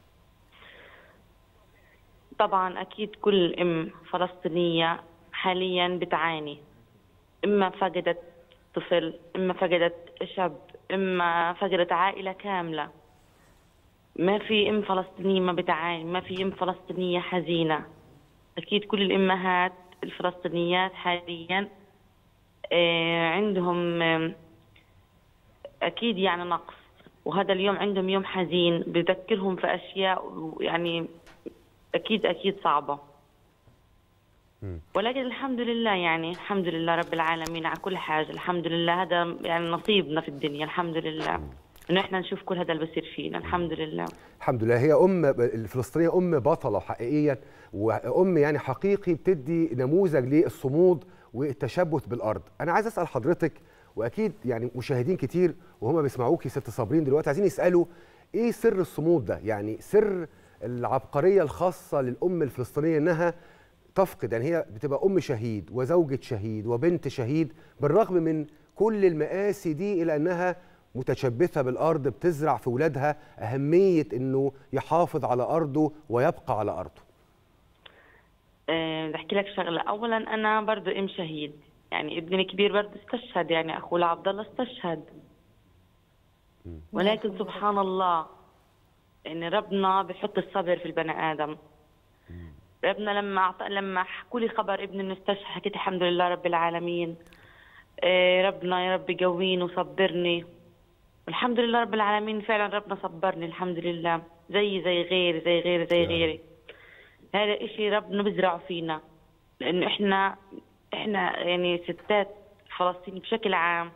طبعا اكيد كل ام فلسطينيه حاليا بتعاني اما فقدت طفل اما فقدت شاب اما فقدت عائله كامله ما في ام فلسطينيه ما بتعاني ما في ام فلسطينيه حزينه اكيد كل الامهات الفلسطينيات حاليا عندهم اكيد يعني نقص وهذا اليوم عندهم يوم حزين بذكرهم في اشياء يعني اكيد اكيد صعبه ولكن الحمد لله يعني الحمد لله رب العالمين على كل حاجه الحمد لله هذا يعني نصيبنا في الدنيا الحمد لله انه احنا نشوف كل هذا اللي بصير فينا الحمد لله الحمد لله هي ام الفلسطينيه ام بطله حقيقيا وام يعني حقيقي بتدي نموذج للصمود والتشبث بالارض انا عايز اسال حضرتك واكيد يعني مشاهدين كتير وهم بيسمعوكي ست صابرين دلوقتي عايزين يسالوا ايه سر الصمود ده يعني سر العبقريه الخاصه للام الفلسطينيه انها تفقد يعني هي بتبقى ام شهيد وزوجة شهيد وبنت شهيد بالرغم من كل المآسي دي الا انها متشبثه بالارض بتزرع في ولادها اهميه انه يحافظ على ارضه ويبقى على ارضه أه بدي احكي لك شغله اولا انا برضو ام شهيد يعني ابني الكبير برضو استشهد يعني اخوه عبد الله استشهد ولكن سبحان الله ان ربنا بحط الصبر في البني ادم ربنا لما أعط... لما حكوا لي خبر ابني انه استشهد حكيت الحمد لله رب العالمين إيه ربنا يا رب قويني وصبرني والحمد لله رب العالمين فعلا ربنا صبرني الحمد لله زي زي غيري زي غيري زي غيري هذا إشي ربنا بزرعه فينا لانه احنا احنا يعني ستات فلسطين بشكل عام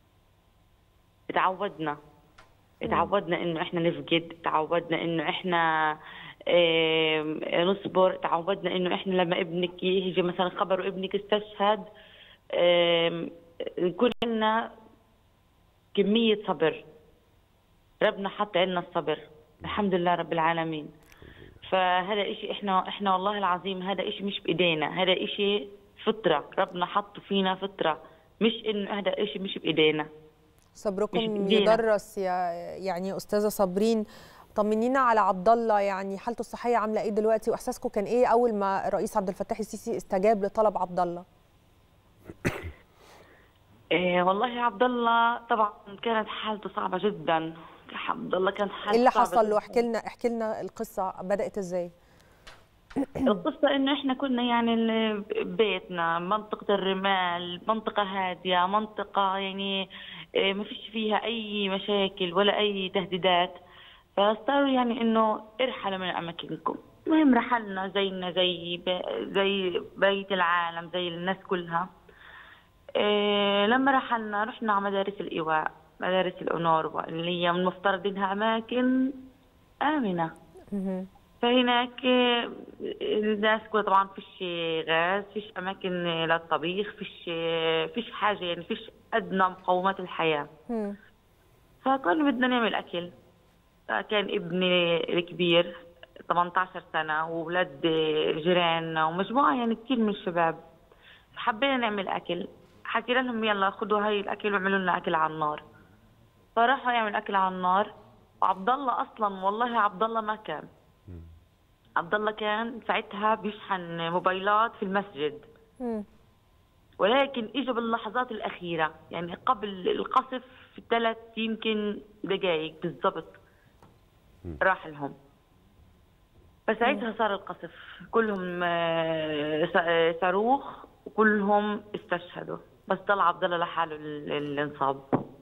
تعودنا تعودنا انه احنا نفقد تعودنا انه احنا إيه نصبر تعودنا انه احنا لما ابنك يجي مثلا خبر وابنك استشهد إيه نكون عندنا كمية صبر ربنا حط عندنا الصبر الحمد لله رب العالمين فهذا إشي إحنا إحنا والله العظيم هذا إشي مش بإيدينا هذا إشي فطرة ربنا حط فينا فطرة مش إنه هذا إشي مش بإيدينا صبركم يدرس يا يعني أستاذة صابرين طمنينا على عبد الله يعني حالته الصحية عاملة إيه دلوقتي وإحساسكم كان إيه أول ما الرئيس عبد الفتاح السيسي استجاب لطلب عبد الله؟ إيه والله عبد الله طبعا كانت حالته صعبه جدا عبد الله كان حالته ايه اللي صعبة حصل له جداً. احكي لنا احكي لنا القصه بدات ازاي القصة إنه إحنا كنا يعني ال- بيتنا منطقة الرمال منطقة هادية منطقة يعني إيه، ما فيش فيها أي مشاكل ولا أي تهديدات فاضطروا يعني إنه ارحلوا من أماكنكم المهم رحلنا زينا زي ب- زي بقية العالم زي الناس كلها إيه لما رحلنا رحنا على مدارس الإيواء مدارس الأونروا اللي هي من المفترض إنها أماكن آمنة فهناك آه، الناس كلها طبعا فيش غاز فيش اماكن للطبيخ فيش فيش حاجه يعني فيش ادنى مقومات الحياه فكنا بدنا نعمل اكل كان ابني الكبير 18 سنه واولاد جيراننا ومجموعه يعني كثير من الشباب حبينا نعمل اكل حكينا لهم يلا خذوا هاي الاكل واعملوا لنا اكل على النار فراحوا يعمل اكل على النار وعبد الله اصلا والله عبد الله ما كان عبد الله كان ساعتها بيشحن موبايلات في المسجد ولكن اجى باللحظات الاخيره يعني قبل القصف ثلاث يمكن دقائق بالضبط راح لهم فساعتها صار القصف كلهم آه، ص- آه، صاروخ وكلهم استشهدوا بس ضل عبد الله لحاله ال- اللي انصاب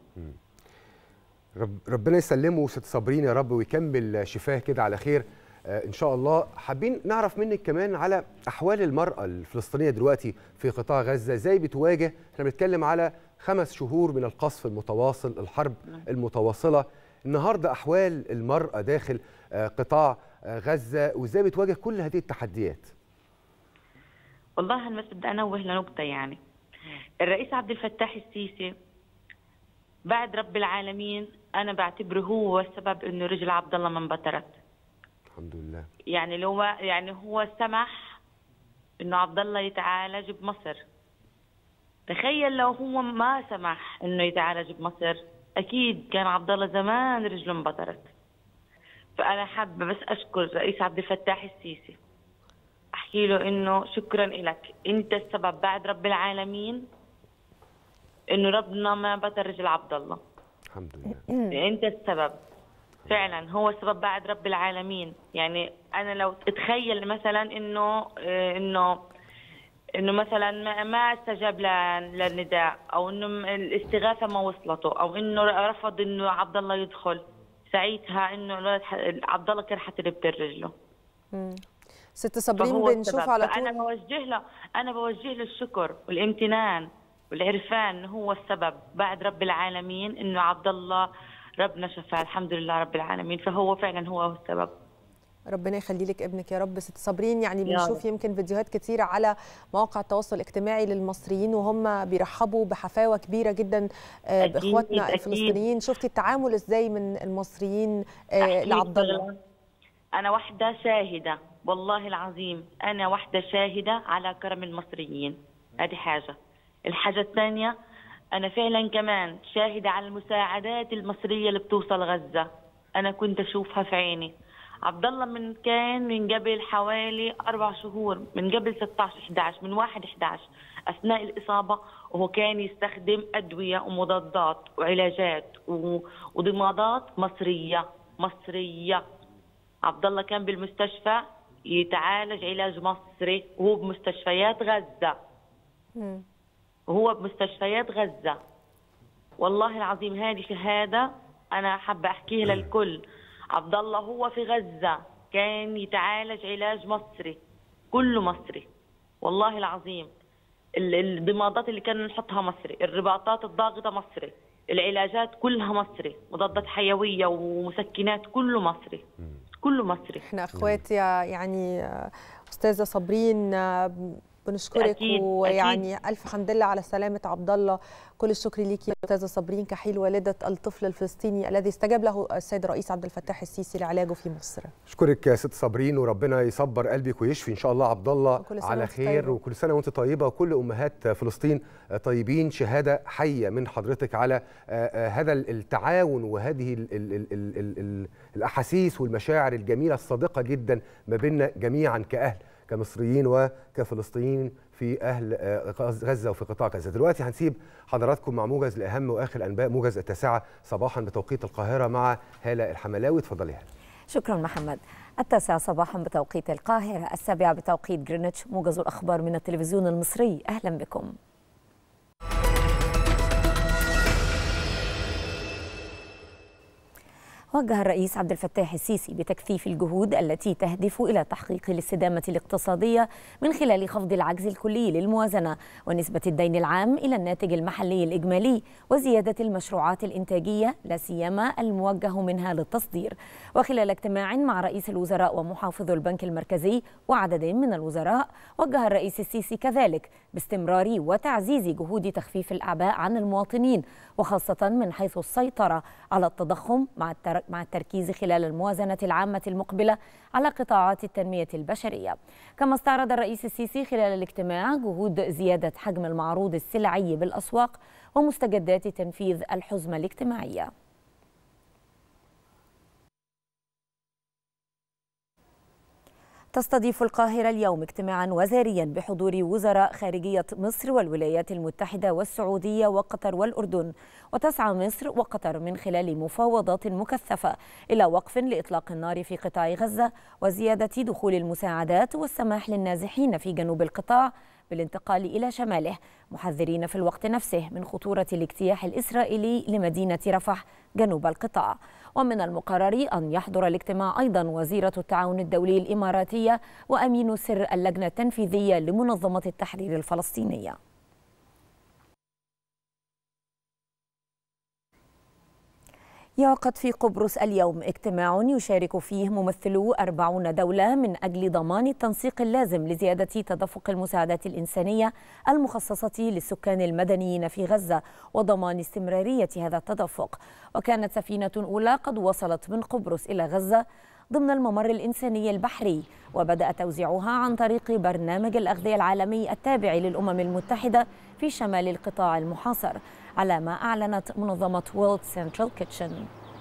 رب ربنا يسلمه ست صابرين يا رب ويكمل شفاه كده على خير آه ان شاء الله حابين نعرف منك كمان على احوال المراه الفلسطينيه دلوقتي في قطاع غزه ازاي بتواجه احنا بنتكلم على خمس شهور من القصف المتواصل الحرب المتواصله النهارده احوال المراه داخل آه قطاع آه غزه وازاي بتواجه كل هذه التحديات والله انا بس بدي انوه لنقطه يعني الرئيس عبد الفتاح السيسي بعد رب العالمين انا بعتبره هو السبب انه رجل عبد الله ما انبترت الحمد لله يعني لو يعني هو سمح انه عبد الله يتعالج بمصر تخيل لو هو ما سمح انه يتعالج بمصر اكيد كان عبد الله زمان رجله انبترت فانا حابه بس اشكر الرئيس عبد الفتاح السيسي احكي له انه شكرا لك انت السبب بعد رب العالمين انه ربنا ما بتر رجل عبد الله الحمد لله انت السبب فعلا هو السبب بعد رب العالمين يعني انا لو اتخيل مثلا انه آه، انه انه مثلا ما- ما استجاب ل- للنداء او انه م- الاستغاثه ما وصلته او انه رفض انه عبد الله يدخل ساعتها انه الولد ح- عبد الله كان حتربت رجله مم. ست صابرين فهو بنشوف السبب. على فانا طول بوجه له انا بوجه له الشكر والامتنان والعرفان انه هو السبب بعد رب العالمين انه عبد الله ربنا شفاه الحمد لله رب العالمين فهو فعلا هو السبب ربنا يخلي لك ابنك يا رب ست صابرين يعني يا بنشوف رب. يمكن فيديوهات كتيرة على مواقع التواصل الاجتماعي للمصريين وهم بيرحبوا بحفاوة كبيرة جدا آه، أكيد، بإخواتنا أكيد. الفلسطينيين شفتي التعامل ازاي من المصريين آه، أحكي لك لعبد الله شغلة. أنا واحدة شاهدة والله العظيم أنا واحدة شاهدة على كرم المصريين هذه حاجة الحاجة الثانية أنا فعلا كمان شاهدة على المساعدات المصرية اللي بتوصل غزة أنا كنت أشوفها في عيني عبد الله من كان من قبل حوالي أربع شهور من قبل 16 11 من 1 11 أثناء الإصابة وهو كان يستخدم أدوية ومضادات وعلاجات و- وضمادات مصرية مصرية عبد الله كان بالمستشفى يتعالج علاج مصري وهو بمستشفيات غزة وهو بمستشفيات غزة والله العظيم هذه شهادة أنا حابة أحكيها للكل عبد الله هو في غزة كان يتعالج علاج مصري كله مصري والله العظيم ال- الضمادات اللي كنا نحطها مصري الرباطات الضاغطة مصري العلاجات كلها مصري مضادات حيوية ومسكنات كله مصري كله مصري احنا اخوات يا يعني آه، استاذه صابرين آه، بنشكرك أكيد، ويعني الف حمد لله على سلامه عبد الله كل الشكر ليكي يا استاذه صابرين كحيل والده الطفل الفلسطيني الذي استجاب له السيد الرئيس عبد الفتاح السيسي لعلاجه في مصر اشكرك يا ست صابرين وربنا يصبر قلبك ويشفي ان شاء الله عبد الله وكل سنة على وانت خير طيبة. وكل سنه وانت طيبه وكل امهات فلسطين طيبين شهاده حيه من حضرتك على آه، آه، هذا التعاون وهذه ال ال ال ال ال ال الاحاسيس والمشاعر الجميله الصادقه جدا ما بيننا جميعا كاهل كمصريين وكفلسطينيين في اهل آه، غزه وفي قطاع غزه دلوقتي هنسيب حضراتكم مع موجز لاهم واخر الانباء موجز التاسعه صباحا بتوقيت القاهره مع هاله الحملاوي اتفضلي هاله شكرا محمد التاسعة صباحا بتوقيت القاهرة السابعة بتوقيت جرينتش موجز الأخبار من التلفزيون المصري أهلا بكم وجه الرئيس عبد الفتاح السيسي بتكثيف الجهود التي تهدف الى تحقيق الاستدامه الاقتصاديه من خلال خفض العجز الكلي للموازنه ونسبه الدين العام الى الناتج المحلي الاجمالي وزياده المشروعات الانتاجيه لا سيما الموجه منها للتصدير وخلال اجتماع مع رئيس الوزراء ومحافظ البنك المركزي وعدد من الوزراء وجه الرئيس السيسي كذلك باستمرار وتعزيز جهود تخفيف الاعباء عن المواطنين وخاصه من حيث السيطره على التضخم مع التر... مع التركيز خلال الموازنه العامه المقبله على قطاعات التنميه البشريه كما استعرض الرئيس السيسي خلال الاجتماع جهود زياده حجم المعروض السلعي بالاسواق ومستجدات تنفيذ الحزمه الاجتماعيه تستضيف القاهرة اليوم اجتماعا وزاريا بحضور وزراء خارجية مصر والولايات المتحدة والسعودية وقطر والأردن وتسعى مصر وقطر من خلال مفاوضات مكثفة إلى وقف لإطلاق النار في قطاع غزة وزيادة دخول المساعدات والسماح للنازحين في جنوب القطاع بالانتقال إلى شماله محذرين في الوقت نفسه من خطورة الاجتياح الإسرائيلي لمدينة رفح جنوب القطاع ومن المقرر أن يحضر الاجتماع أيضا وزيرة التعاون الدولي الإماراتية وأمين سر اللجنة التنفيذية لمنظمة التحرير الفلسطينية يعقد في قبرص اليوم اجتماع يشارك فيه ممثلو أربعون دولة من أجل ضمان التنسيق اللازم لزيادة تدفق المساعدات الإنسانية المخصصة للسكان المدنيين في غزة وضمان استمرارية هذا التدفق وكانت سفينة أولى قد وصلت من قبرص إلى غزة ضمن الممر الإنساني البحري وبدأ توزيعها عن طريق برنامج الأغذية العالمي التابع للأمم المتحدة في شمال القطاع المحاصر على ما أعلنت منظمة World Central Kitchen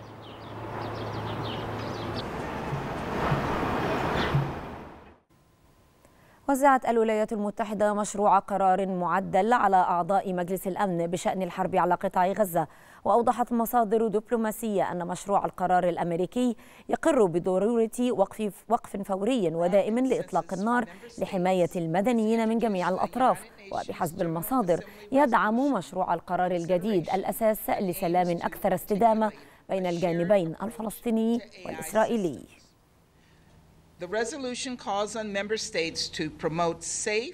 وزعت الولايات المتحدة مشروع قرار معدل على أعضاء مجلس الأمن بشأن الحرب على قطاع غزة وأوضحت مصادر دبلوماسية أن مشروع القرار الأمريكي يقر بضرورة وقف, وقف فوري ودائم لإطلاق النار لحماية المدنيين من جميع الأطراف وبحسب المصادر يدعم مشروع القرار الجديد الأساس لسلام أكثر استدامة بين الجانبين الفلسطيني والإسرائيلي The resolution calls on member states to promote safe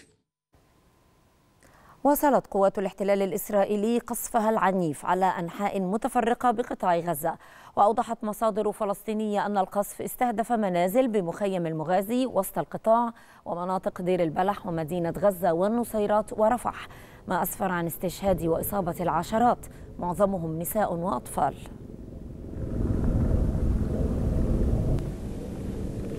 واصلت قوات الاحتلال الإسرائيلي قصفها العنيف على أنحاء متفرقة بقطاع غزة وأوضحت مصادر فلسطينية أن القصف استهدف منازل بمخيم المغازي وسط القطاع ومناطق دير البلح ومدينة غزة والنصيرات ورفح ما أسفر عن استشهاد وإصابة العشرات معظمهم نساء وأطفال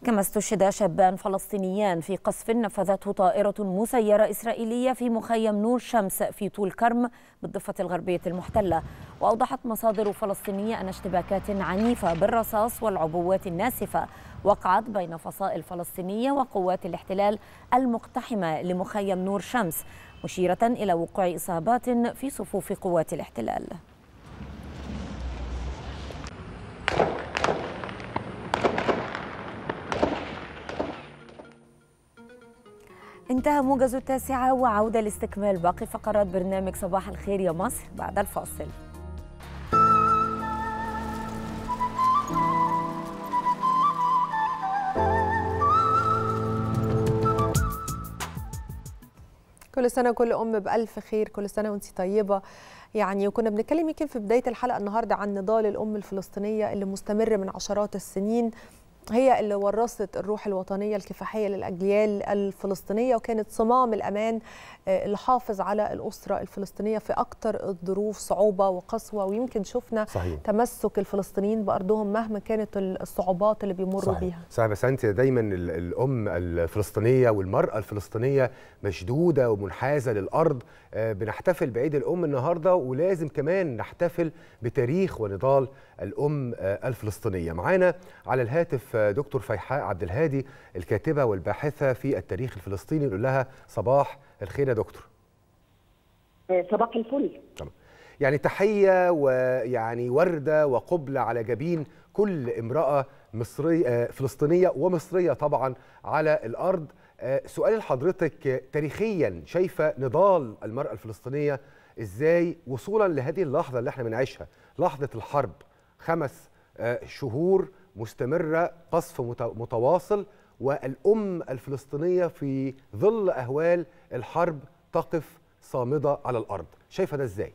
كما استشهد شابان فلسطينيان في قصف نفذته طائرة مسيرة إسرائيلية في مخيم نور شمس في طول كرم بالضفة الغربية المحتلة وأوضحت مصادر فلسطينية أن اشتباكات عنيفة بالرصاص والعبوات الناسفة وقعت بين فصائل فلسطينية وقوات الاحتلال المقتحمة لمخيم نور شمس مشيرة إلى وقوع إصابات في صفوف قوات الاحتلال انتهى موجز التاسعة وعودة لاستكمال باقي فقرات برنامج صباح الخير يا مصر بعد الفاصل كل سنة وكل أم بألف خير كل سنة وأنت طيبة يعني وكنا بنتكلم يمكن في بداية الحلقة النهاردة عن نضال الأم الفلسطينية اللي مستمر من عشرات السنين هي اللي ورثت الروح الوطنية الكفاحية للأجيال الفلسطينية وكانت صمام الأمان اللي حافظ على الأسرة الفلسطينية في أكثر الظروف صعوبة وقسوة ويمكن شفنا صحيح. تمسك الفلسطينيين بأرضهم مهما كانت الصعوبات اللي بيمروا صحيح. بيها صحيح بس انت دايما الام الفلسطينيه والمراه الفلسطينيه مشدوده ومنحازه للارض بنحتفل بعيد الام النهارده ولازم كمان نحتفل بتاريخ ونضال الام الفلسطينيه معانا على الهاتف دكتور فيحاء عبد الهادي الكاتبه والباحثه في التاريخ الفلسطيني نقول لها صباح الخير يا دكتور صباح الفل طبعا. يعني تحيه ويعني ورده وقبله على جبين كل امراه مصريه فلسطينيه ومصريه طبعا على الارض سؤال لحضرتك تاريخيا شايفه نضال المراه الفلسطينيه ازاي وصولا لهذه اللحظه اللي احنا بنعيشها لحظه الحرب خمس شهور مستمره قصف متواصل والام الفلسطينيه في ظل اهوال الحرب تقف صامده على الارض شايفه ده ازاي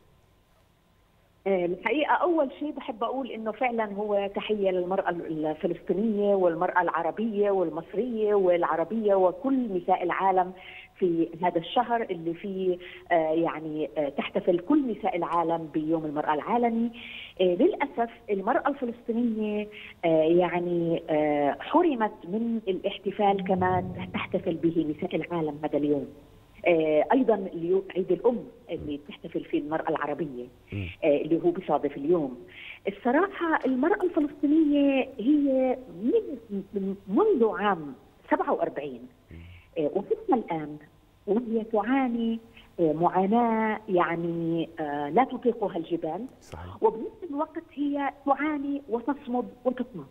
الحقيقة أول شيء بحب أقول إنه فعلا هو تحية للمرأة الفلسطينية والمرأة العربية والمصرية والعربية وكل نساء العالم في هذا الشهر اللي فيه يعني تحتفل كل نساء العالم بيوم المرأة العالمي للأسف المرأة الفلسطينية يعني حرمت من الاحتفال كما تحتفل به نساء العالم هذا اليوم ايضا عيد الام اللي تحتفل فيه المراه العربيه اللي هو بيصادف اليوم الصراحه المراه الفلسطينيه هي من منذ عام 47 وصلنا الان وهي تعاني معاناه يعني لا تطيقها الجبال صحيح. وبنفس الوقت هي تعاني وتصمد وتطمئن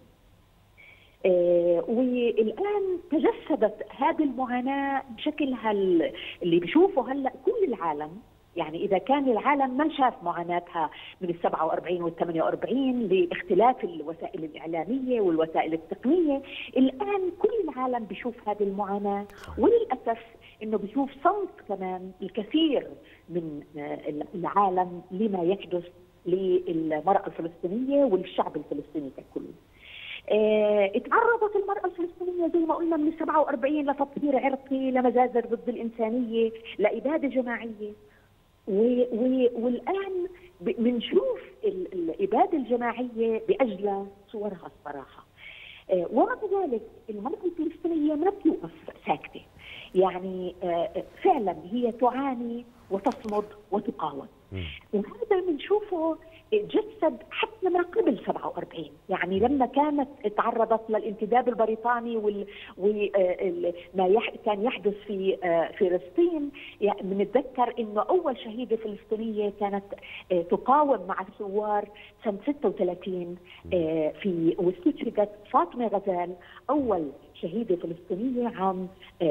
آه والان تجسدت هذه المعاناه بشكلها اللي بيشوفه هلا كل العالم يعني اذا كان العالم ما شاف معاناتها من ال 47 وال 48 لاختلاف الوسائل الاعلاميه والوسائل التقنيه، الان كل العالم بيشوف هذه المعاناه وللاسف انه بيشوف صمت كمان الكثير من العالم لما يحدث للمراه الفلسطينيه والشعب الفلسطيني ككل. اه اتعرضت المرأة الفلسطينية زي ما قلنا من 47 لتطهير عرقي لمجازر ضد الإنسانية لإبادة جماعية و و والآن بنشوف الإبادة الجماعية بأجلى صورها الصراحة اه ومع ذلك المرأة الفلسطينية ما بتوقف ساكتة يعني اه فعلا هي تعاني وتصمد وتقاوم وهذا بنشوفه جسد حتى ما قبل 47 يعني لما كانت تعرضت للانتداب البريطاني وال... وما يح... كان يحدث في فلسطين يعني بنتذكر انه اول شهيده فلسطينيه كانت تقاوم مع الثوار سنه 36 في واستشهدت فاطمه غزال اول شهيده فلسطينيه عام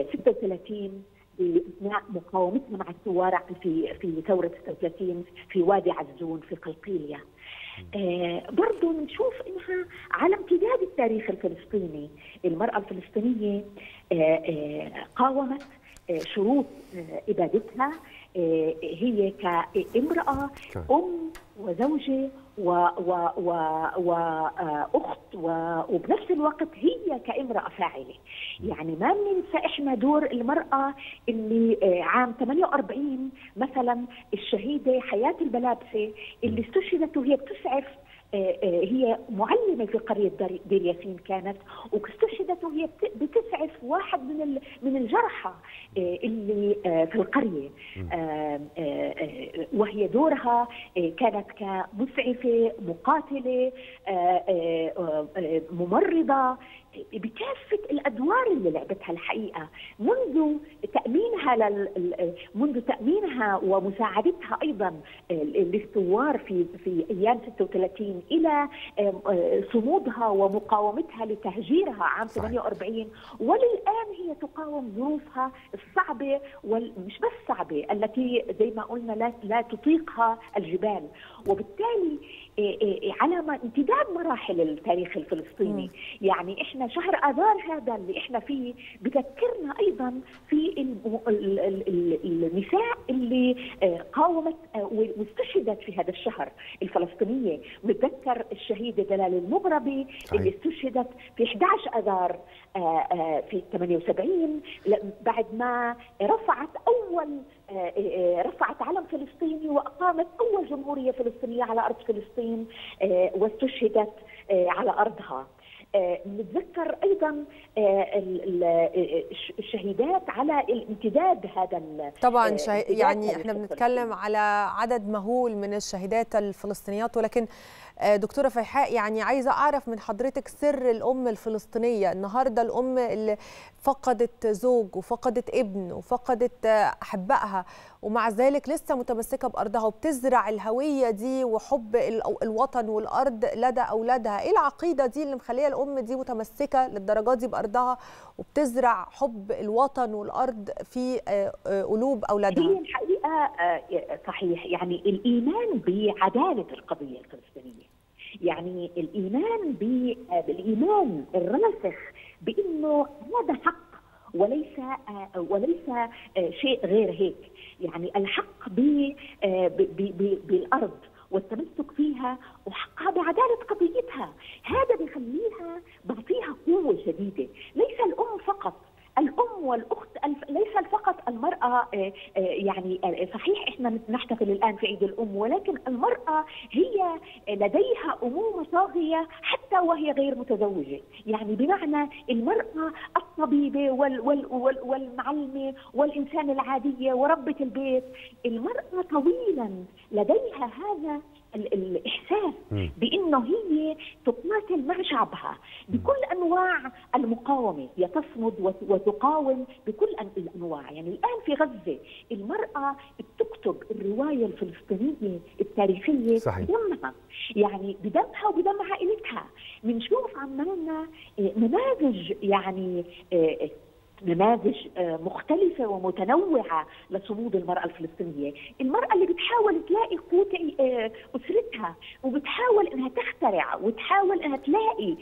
36 باثناء مقاومتنا مع الثوار في في ثوره 36 في وادي عزون في قلقيليه. آه برضه بنشوف انها على امتداد التاريخ الفلسطيني المراه الفلسطينيه آه آه قاومت آه شروط آه ابادتها آه هي كامراه ام وزوجه و و و واخت وبنفس الوقت هي كامراه فاعله يعني ما بننسى احنا دور المراه اللي عام 48 مثلا الشهيده حياه البلابسه اللي استشهدت وهي بتسعف هي معلمه في قريه دير ياسين كانت واستشهدت وهي بتسعف واحد من من الجرحى اللي في القريه وهي دورها كانت كمسعفه مقاتله ممرضه بكافة الأدوار اللي لعبتها الحقيقة منذ تأمينها لل... منذ تأمينها ومساعدتها أيضا للثوار في في أيام 36 إلى صمودها ومقاومتها لتهجيرها عام 48 وللآن هي تقاوم ظروفها الصعبة ومش بس صعبة التي زي ما قلنا لا, لا تطيقها الجبال وبالتالي على امتداد مراحل التاريخ الفلسطيني يعني احنا شهر اذار هذا اللي احنا فيه بذكرنا ايضا في النساء اللي قاومت واستشهدت في هذا الشهر الفلسطينيه بنتذكر الشهيده دلال المغربي صحيح. اللي استشهدت في 11 اذار في 78 بعد ما رفعت اول رفعت علم فلسطيني واقامت اول جمهوريه فلسطينيه على ارض فلسطين واستشهدت على ارضها نتذكر ايضا الشهيدات على الامتداد هذا طبعا شه... يعني احنا بنتكلم على عدد مهول من الشهيدات الفلسطينيات ولكن دكتورة فيحاء يعني عايزة أعرف من حضرتك سر الأم الفلسطينية النهاردة الأم اللي فقدت زوج وفقدت ابن وفقدت أحبائها ومع ذلك لسه متمسكة بأرضها وبتزرع الهوية دي وحب الوطن والأرض لدى أولادها إيه العقيدة دي اللي مخلية الأم دي متمسكة للدرجات دي بأرضها وبتزرع حب الوطن والأرض في قلوب أولادها هي الحقيقة صحيح يعني الإيمان بعدالة القضية الفلسطينية يعني الايمان بالايمان الراسخ بانه هذا حق وليس وليس شيء غير هيك يعني الحق بالارض والتمسك فيها وحقها بعداله قضيتها هذا بيخليها بعطيها قوه شديده ليس الام فقط الام والاخت ليس فقط المراه يعني صحيح احنا نحتفل الان في عيد الام ولكن المراه هي لديها امومه طاغيه حتى وهي غير متزوجه يعني بمعنى المراه الطبيبه وال وال وال والمعلمه والانسان العاديه وربه البيت المراه طويلا لديها هذا الاحساس بانه هي تقاتل مع شعبها بكل انواع المقاومه هي تصمد وتقاوم بكل الانواع يعني الان في غزه المراه بتكتب الروايه الفلسطينيه التاريخيه صحيح. بدمها يعني بدمها وبدم عائلتها بنشوف عمالنا نماذج يعني نماذج مختلفة ومتنوعة لصمود المرأة الفلسطينية المرأة اللي بتحاول تلاقي قوت أسرتها وبتحاول إنها تخترع وتحاول إنها تلاقي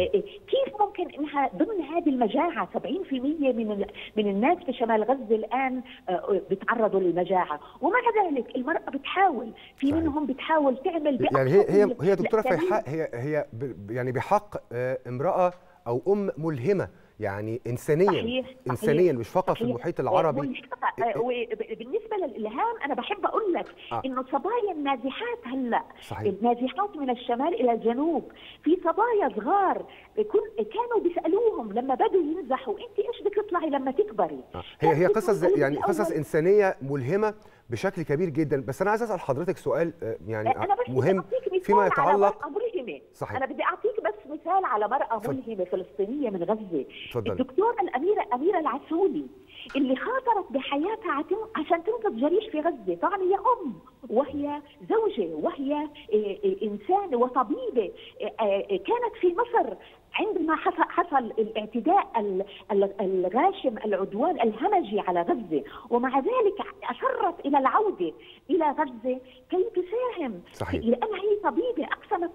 كيف ممكن إنها ضمن هذه المجاعة 70% من من الناس في شمال غزة الآن بيتعرضوا للمجاعة ومع ذلك المرأة بتحاول في منهم بتحاول تعمل يعني هي هي هي دكتورة فيحاء هي هي يعني بحق امرأة أو أم ملهمة يعني انسانيا صحيح انسانيا صحيح مش فقط في المحيط العربي بالنسبه للالهام انا بحب اقول لك آه. انه صبايا النازحات هلا صحيح. النازحات من الشمال الى الجنوب في صبايا صغار كانوا بيسالوهم لما بدوا ينزحوا انت ايش بدك تطلعي لما تكبري آه. هي هي قصص يعني قصص انسانيه ملهمه بشكل كبير جدا بس انا عايز اسال حضرتك سؤال يعني أنا بس مهم فيما يتعلق ملهمه صحيح. انا بدي اعطيك بس مثال على مراه فضل. ملهمه فلسطينيه من غزه تفضل. الدكتوره الاميره اميره العسولي اللي خاطرت بحياتها عشان تنقذ جريش في غزه طبعا هي ام وهي زوجه وهي انسانه وطبيبه كانت في مصر عندما حصل الاعتداء الغاشم العدوان الهمجي على غزه ومع ذلك اصرت الى العوده الى غزه كي تساهم صحيح. لانها هي طبيبه اقسمت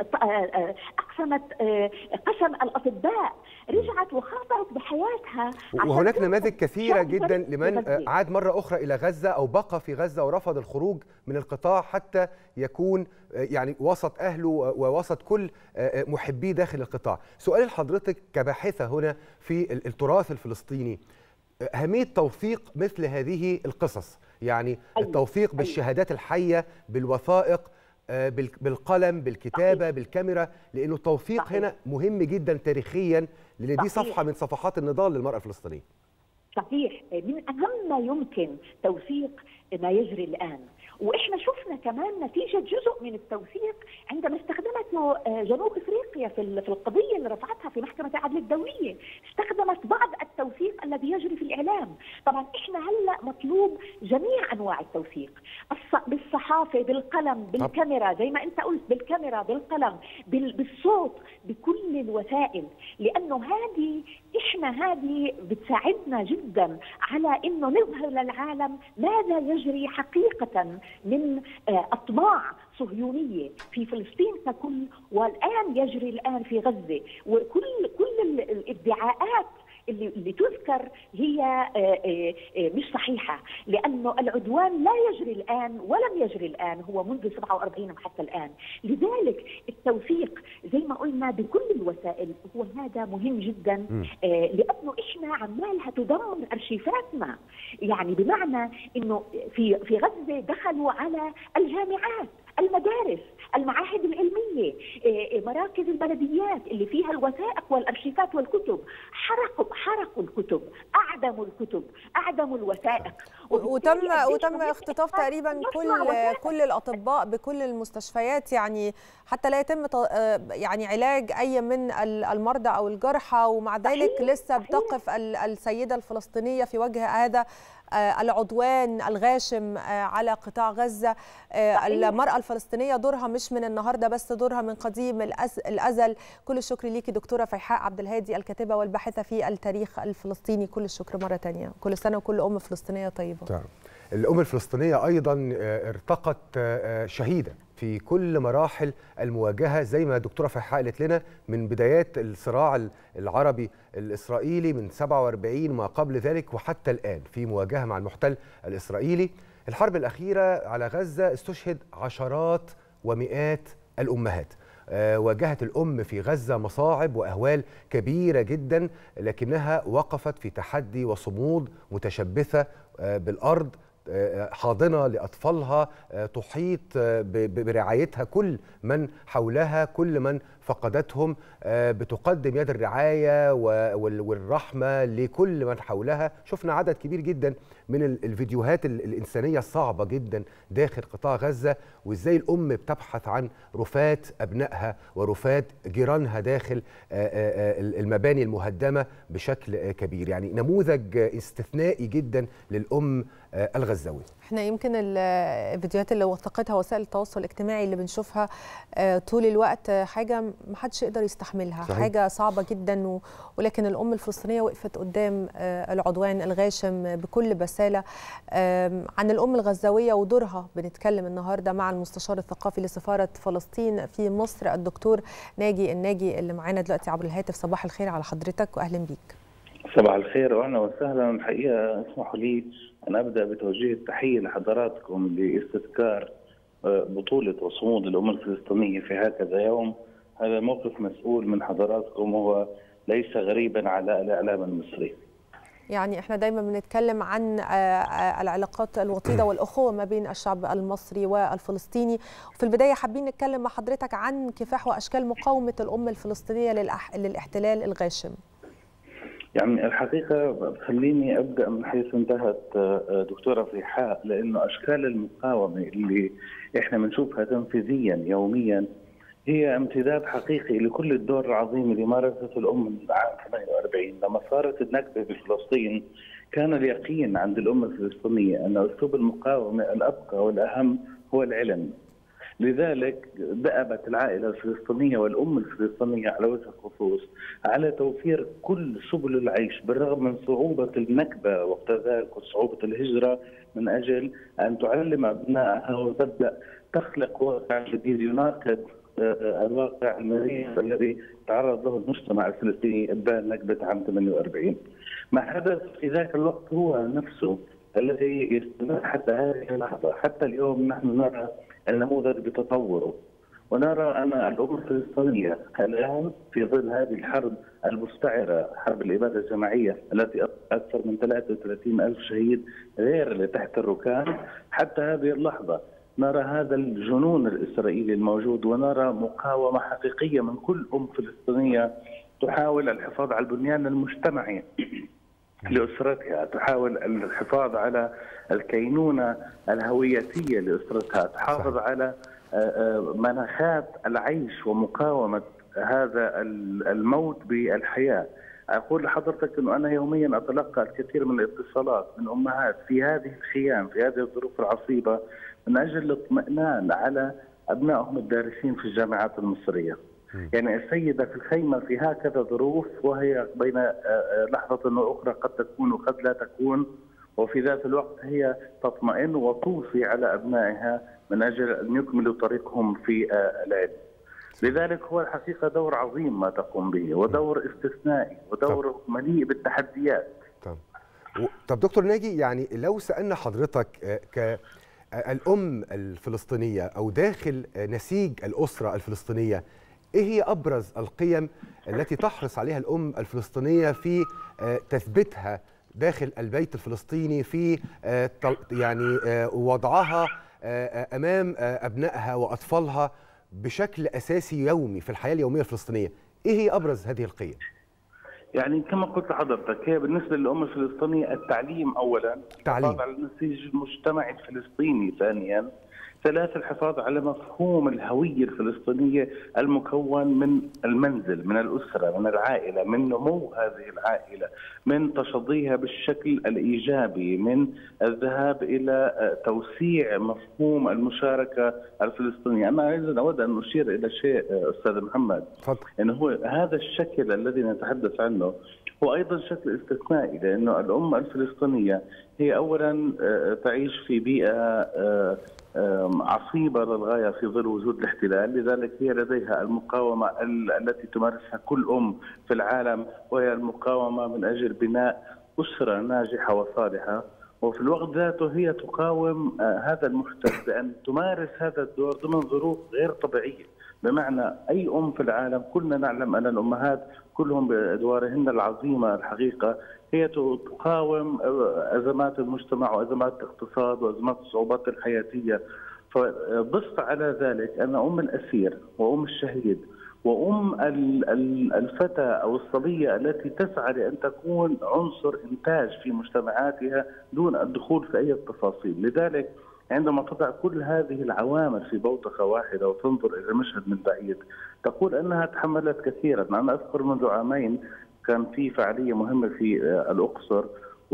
اقسمت قسم الاطباء رجعت وخاطرت بحياتها وهناك نماذج كثيره جدا لمن عاد مره اخرى الى غزه او بقى في غزه ورفض الخروج من القطاع حتى يكون يعني وسط اهله ووسط كل محبيه داخل القطاع سؤال لحضرتك كباحثه هنا في التراث الفلسطيني اهميه توثيق مثل هذه القصص يعني أيوة. التوثيق بالشهادات الحيه بالوثائق آه، بال- بالقلم بالكتابه بالكاميرا لانه التوثيق صحيح. هنا مهم جدا تاريخيا لان دي صحيح. صفحه من صفحات النضال للمراه الفلسطينيه صحيح من اهم ما يمكن توثيق ما يجري الان واحنا شفنا كمان نتيجه جزء من التوثيق عندما استخدمته آه، جنوب افريقيا في ال- في القضيه اللي رفعتها في محكمه العدل الدوليه استخدمت بعض التوثيق الذي يجري في الاعلام طبعا احنا هلا مطلوب جميع انواع التوثيق الص- بالصحافه بالقلم بالكاميرا زي ما انت قلت بالكاميرا بالقلم بال- بالصوت بكل الوسائل لانه هذه احنا هذه بتساعدنا جدا على انه نظهر للعالم ماذا يجري حقيقه من آه، اطماع صهيونيه في فلسطين ككل والان يجري الان في غزه وكل كل ال- الادعاءات اللي, اللي تذكر هي آه، آه، آه، مش صحيحة لأنه العدوان لا يجري الآن ولم يجري الآن هو منذ 47 حتى الآن لذلك التوثيق زي ما قلنا بكل الوسائل هو هذا مهم جدا مم. آه، لأنه إحنا عمالها تدمر أرشيفاتنا يعني بمعنى أنه في في غزة دخلوا على الجامعات المدارس المعاهد العلمية آه، آه، مراكز البلديات اللي فيها الوثائق والأرشيفات والكتب حرقوا حرقوا الكتب أعدموا الكتب أعدموا الوثائق وتم وبالتالي وتم قديش اختطاف تقريبا يصنع كل وثائق. كل الاطباء بكل المستشفيات يعني حتى لا يتم ط- آه، يعني علاج اي من ال- المرضى او الجرحى ومع ذلك لسه بتقف ال- السيده الفلسطينيه في وجه هذا آه، العدوان الغاشم آه، على قطاع غزه آه، المراه الفلسطينيه دورها مش من النهارده بس دورها من قديم الأز- الازل كل الشكر ليكي دكتوره فيحاء عبد الهادي الكاتبه والباحثه في التاريخ الفلسطيني كل الشكر مره تانية كل سنه وكل ام فلسطينيه طيبه تعرف. الأم الفلسطينية أيضا آه، ارتقت آه، آه، شهيدة في كل مراحل المواجهة زي ما الدكتورة فيحاء قالت لنا من بدايات الصراع ال- العربي الإسرائيلي من 47 وما قبل ذلك وحتى الآن في مواجهة مع المحتل الإسرائيلي الحرب الأخيرة على غزة استشهد عشرات ومئات الأمهات آه، واجهت الأم في غزة مصاعب وأهوال كبيرة جدا لكنها وقفت في تحدي وصمود متشبثة آه، بالأرض آه، حاضنة لأطفالها آه، تحيط آه، ب- ب- برعايتها كل من حولها كل من فقدتهم آه، بتقدم يد الرعاية و- وال- والرحمة لكل من حولها شفنا عدد كبير جدا من ال- الفيديوهات ال- الإنسانية الصعبة جدا داخل قطاع غزة وإزاي الأم بتبحث عن رفات أبنائها ورفات جيرانها داخل آه، آه، آه، المباني المهدمة بشكل آه، كبير يعني نموذج آه، استثنائي جدا للأم آه، الغزاوية احنا يمكن ال- الفيديوهات اللي وثقتها وسائل التواصل الاجتماعي اللي بنشوفها آه، طول الوقت آه، حاجه ما حدش يقدر يستحملها صحيح. حاجه صعبه جدا و... ولكن الام الفلسطينيه وقفت قدام آه، العدوان الغاشم بكل بساله آم، عن الام الغزاويه ودورها بنتكلم النهارده مع المستشار الثقافي لسفاره فلسطين في مصر الدكتور ناجي الناجي اللي معانا دلوقتي عبر الهاتف صباح الخير على حضرتك واهلا بيك صباح الخير واهلا وسهلا الحقيقه اسمحوا لي ان ابدا بتوجيه التحيه لحضراتكم لاستذكار آه، بطوله وصمود الامه الفلسطينيه في هكذا يوم هذا موقف مسؤول من حضراتكم وهو ليس غريبا على الاعلام المصري يعني احنا دايما بنتكلم عن آه، آه، العلاقات الوطيده والاخوه ما بين الشعب المصري والفلسطيني وفي البدايه حابين نتكلم مع حضرتك عن كفاح واشكال مقاومه الامه الفلسطينيه للأح... للاحتلال الغاشم يعني الحقيقة خليني أبدأ من حيث انتهت آه، دكتورة فيحاء لأنه أشكال المقاومة اللي إحنا بنشوفها تنفيذيا يوميا هي امتداد حقيقي لكل الدور العظيم اللي مارسته الأمة من عام 48 لما صارت النكبة بفلسطين كان اليقين عند الأمة الفلسطينية أن أسلوب المقاومة الأبقى والأهم هو العلم لذلك دأبت العائلة الفلسطينية والأمة الفلسطينية على وجه الخصوص على توفير كل سبل العيش بالرغم من صعوبة النكبة وقت ذلك وصعوبة الهجرة من أجل أن تعلم أبنائها وتبدأ تخلق واقع جديد يناقض آه، الواقع المريض الذي تعرض له المجتمع الفلسطيني ابان نكبه عام 48 ما حدث في ذاك الوقت هو نفسه الذي يستمر حتى هذه اللحظه حتى اليوم نحن نرى النموذج بتطوره ونرى ان الامه الفلسطينيه الان في ظل هذه الحرب المستعره حرب الاباده الجماعيه التي اكثر من 33 الف شهيد غير اللي تحت الركام حتى هذه اللحظه نرى هذا الجنون الاسرائيلي الموجود ونرى مقاومه حقيقيه من كل ام فلسطينيه تحاول الحفاظ على البنيان المجتمعي لاسرتها، تحاول الحفاظ على الكينونه الهويتيه لاسرتها، تحافظ صحيح. على مناخات العيش ومقاومه هذا الموت بالحياه. اقول لحضرتك انه انا يوميا اتلقى الكثير من الاتصالات من امهات في هذه الخيام في هذه الظروف العصيبه من اجل الاطمئنان على ابنائهم الدارسين في الجامعات المصريه. يعني السيدة في الخيمة في هكذا ظروف وهي بين لحظة وأخرى قد تكون وقد لا تكون وفي ذات الوقت هي تطمئن وتوصي على أبنائها من أجل أن يكملوا طريقهم في العلم لذلك هو الحقيقة دور عظيم ما تقوم به ودور استثنائي ودور مليء بالتحديات طب. طب دكتور ناجي يعني لو سألنا حضرتك ك الأم الفلسطينية أو داخل نسيج الأسرة الفلسطينية ايه هي ابرز القيم التي تحرص عليها الام الفلسطينيه في تثبيتها داخل البيت الفلسطيني في يعني وضعها امام ابنائها واطفالها بشكل اساسي يومي في الحياه اليوميه الفلسطينيه ايه هي ابرز هذه القيم يعني كما قلت لحضرتك هي بالنسبه للامه الفلسطينيه التعليم اولا تعليم الحفاظ على النسيج المجتمعي الفلسطيني ثانيا ثلاث الحفاظ على مفهوم الهوية الفلسطينية المكون من المنزل من الأسرة من العائلة من نمو هذه العائلة من تصديها بالشكل الإيجابي من الذهاب إلى توسيع مفهوم المشاركة الفلسطينية أنا أيضا أود أن أشير إلى شيء أستاذ محمد فضل. أنه هو هذا الشكل الذي نتحدث عنه هو ايضا شكل استثنائي لانه الامه الفلسطينيه هي اولا تعيش في بيئه عصيبه للغايه في ظل وجود الاحتلال، لذلك هي لديها المقاومه التي تمارسها كل ام في العالم وهي المقاومه من اجل بناء اسره ناجحه وصالحه، وفي الوقت ذاته هي تقاوم هذا المحتل بان تمارس هذا الدور ضمن ظروف غير طبيعيه، بمعنى اي ام في العالم كلنا نعلم ان الامهات كلهم بادوارهن العظيمه الحقيقه هي تقاوم ازمات المجتمع وازمات الاقتصاد وازمات الصعوبات الحياتيه فضف على ذلك ان ام الاسير وام الشهيد وام الفتى او الصبيه التي تسعى لان تكون عنصر انتاج في مجتمعاتها دون الدخول في اي تفاصيل، لذلك عندما تضع كل هذه العوامل في بوتقة واحدة وتنظر إلى المشهد من بعيد تقول أنها تحملت كثيرا أنا أذكر منذ عامين كان في فعالية مهمة في الأقصر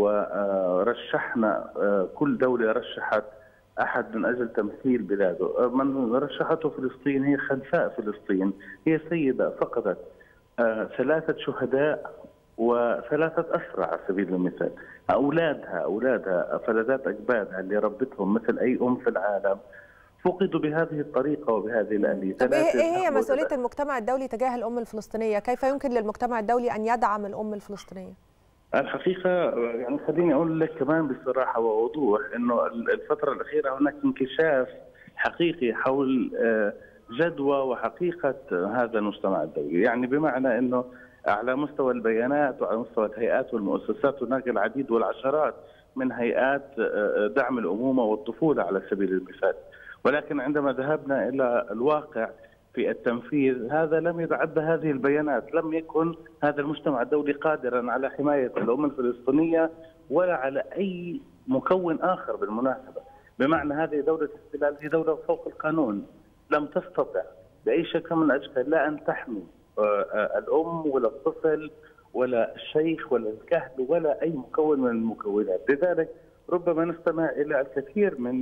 ورشحنا كل دولة رشحت أحد من أجل تمثيل بلاده من رشحته فلسطين هي خلفاء فلسطين هي سيدة فقدت ثلاثة شهداء وثلاثة أسرى على سبيل المثال أولادها أولادها فلذات أجبادها اللي ربتهم مثل أي أم في العالم فقدوا بهذه الطريقة وبهذه الآلية طب إيه هي مسؤولية المجتمع الدولي تجاه الأم الفلسطينية؟ كيف يمكن للمجتمع الدولي أن يدعم الأم الفلسطينية؟ الحقيقة يعني خليني أقول لك كمان بصراحة ووضوح أنه الفترة الأخيرة هناك انكشاف حقيقي حول جدوى وحقيقة هذا المجتمع الدولي يعني بمعنى أنه على مستوى البيانات وعلى مستوى الهيئات والمؤسسات هناك العديد والعشرات من هيئات دعم الامومه والطفوله على سبيل المثال ولكن عندما ذهبنا الى الواقع في التنفيذ هذا لم يتعدى هذه البيانات لم يكن هذا المجتمع الدولي قادرا على حمايه الامه الفلسطينيه ولا على اي مكون اخر بالمناسبه بمعنى هذه دوله احتلال هي دوله فوق القانون لم تستطع باي شكل من الاشكال لا ان تحمي الام ولا الطفل ولا الشيخ ولا الكهل ولا اي مكون من المكونات، لذلك ربما نستمع الى الكثير من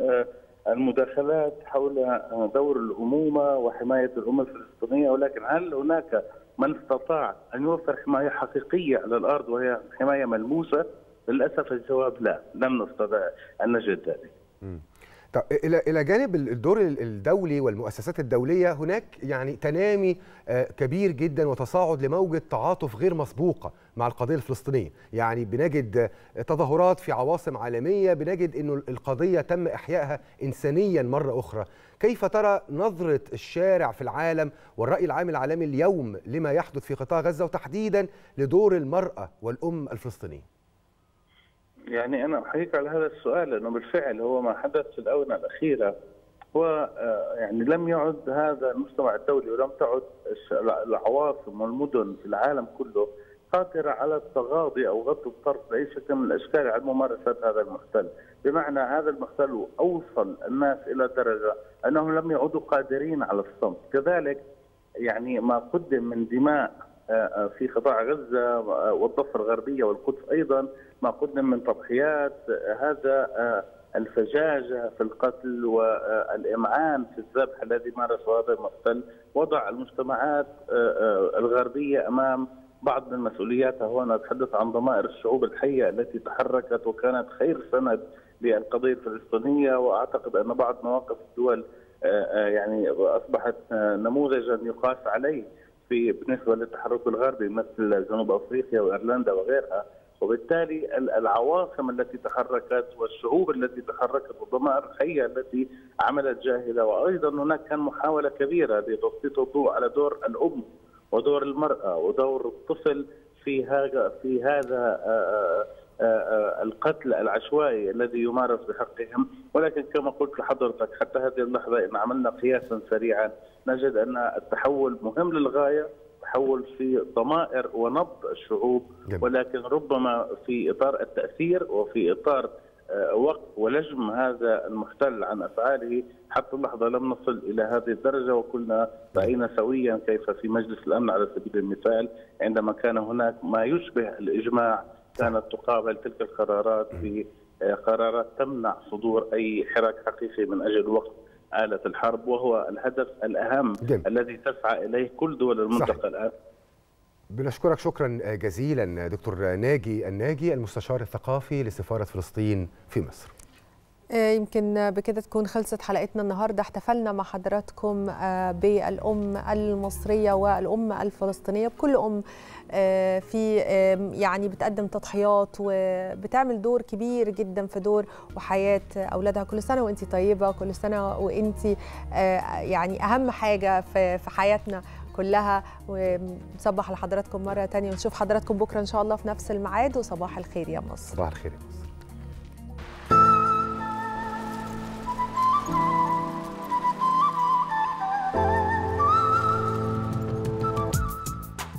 المداخلات حول دور الامومه وحمايه الامه الفلسطينيه ولكن هل هناك من استطاع ان يوفر حمايه حقيقيه على الارض وهي حمايه ملموسه؟ للاسف الجواب لا، لم نستطع ان نجد ذلك. طب الى الى جانب الدور الدولي والمؤسسات الدوليه هناك يعني تنامي كبير جدا وتصاعد لموجه تعاطف غير مسبوقه مع القضيه الفلسطينيه، يعني بنجد تظاهرات في عواصم عالميه، بنجد انه القضيه تم احيائها انسانيا مره اخرى، كيف ترى نظره الشارع في العالم والراي العام العالمي اليوم لما يحدث في قطاع غزه وتحديدا لدور المراه والام الفلسطينيه؟ يعني انا احييك على هذا السؤال لانه بالفعل هو ما حدث في الاونه الاخيره هو آه، يعني لم يعد هذا المجتمع الدولي ولم تعد الش- العواصم والمدن في العالم كله قادرة على التغاضي أو غض الطرف بأي شكل من الأشكال عن ممارسة هذا المحتل بمعنى هذا المحتل أوصل الناس إلى درجة أنهم لم يعودوا قادرين على الصمت كذلك يعني ما قدم من دماء آه، آه، في قطاع غزة آه، والضفة الغربية والقدس أيضا ما قدم من تضحيات آه، هذا آه، الفجاجة في القتل والإمعان في الذبح الذي مارسه هذا المحتل وضع المجتمعات آه، آه، الغربية أمام بعض من مسؤولياتها هنا نتحدث عن ضمائر الشعوب الحية التي تحركت وكانت خير سند للقضية الفلسطينية وأعتقد أن بعض مواقف الدول آه، آه، يعني أصبحت آه، نموذجا يقاس عليه في بالنسبة للتحرك الغربي مثل جنوب أفريقيا وإيرلندا وغيرها وبالتالي ال- العواصم التي تحركت والشعوب التي تحركت والضمائر الحية التي عملت جاهلة وأيضا هناك كان محاولة كبيرة لتسليط الضوء على دور الأم ودور المرأة ودور الطفل في هذا في هذا آه، آه، آه، القتل العشوائي الذي يمارس بحقهم ولكن كما قلت لحضرتك حتى هذه اللحظة إن عملنا قياسا سريعا نجد أن التحول مهم للغاية تحول في ضمائر ونبض الشعوب ولكن ربما في إطار التأثير وفي إطار آه، وقف ولجم هذا المحتل عن أفعاله حتى اللحظة لم نصل إلى هذه الدرجة وكنا رأينا سويا كيف في مجلس الأمن على سبيل المثال عندما كان هناك ما يشبه الإجماع كانت تقابل تلك القرارات بقرارات تمنع صدور أي حراك حقيقي من أجل وقف آلة الحرب وهو الهدف الأهم جميل. الذي تسعى إليه كل دول المنطقة صحيح. الآن بنشكرك شكرا جزيلا دكتور ناجي الناجي المستشار الثقافي لسفارة فلسطين في مصر آه، يمكن بكده تكون خلصت حلقتنا النهارده احتفلنا مع حضراتكم آه، بالأم المصرية والأم الفلسطينية بكل أم آه، في آه، يعني بتقدم تضحيات وبتعمل دور كبير جدا في دور وحياة أولادها كل سنة وأنت طيبة كل سنة وأنت آه، يعني أهم حاجة في في حياتنا كلها ونصبح لحضراتكم مرة تانية ونشوف حضراتكم بكرة إن شاء الله في نفس الميعاد وصباح الخير يا مصر صباح الخير يا مصر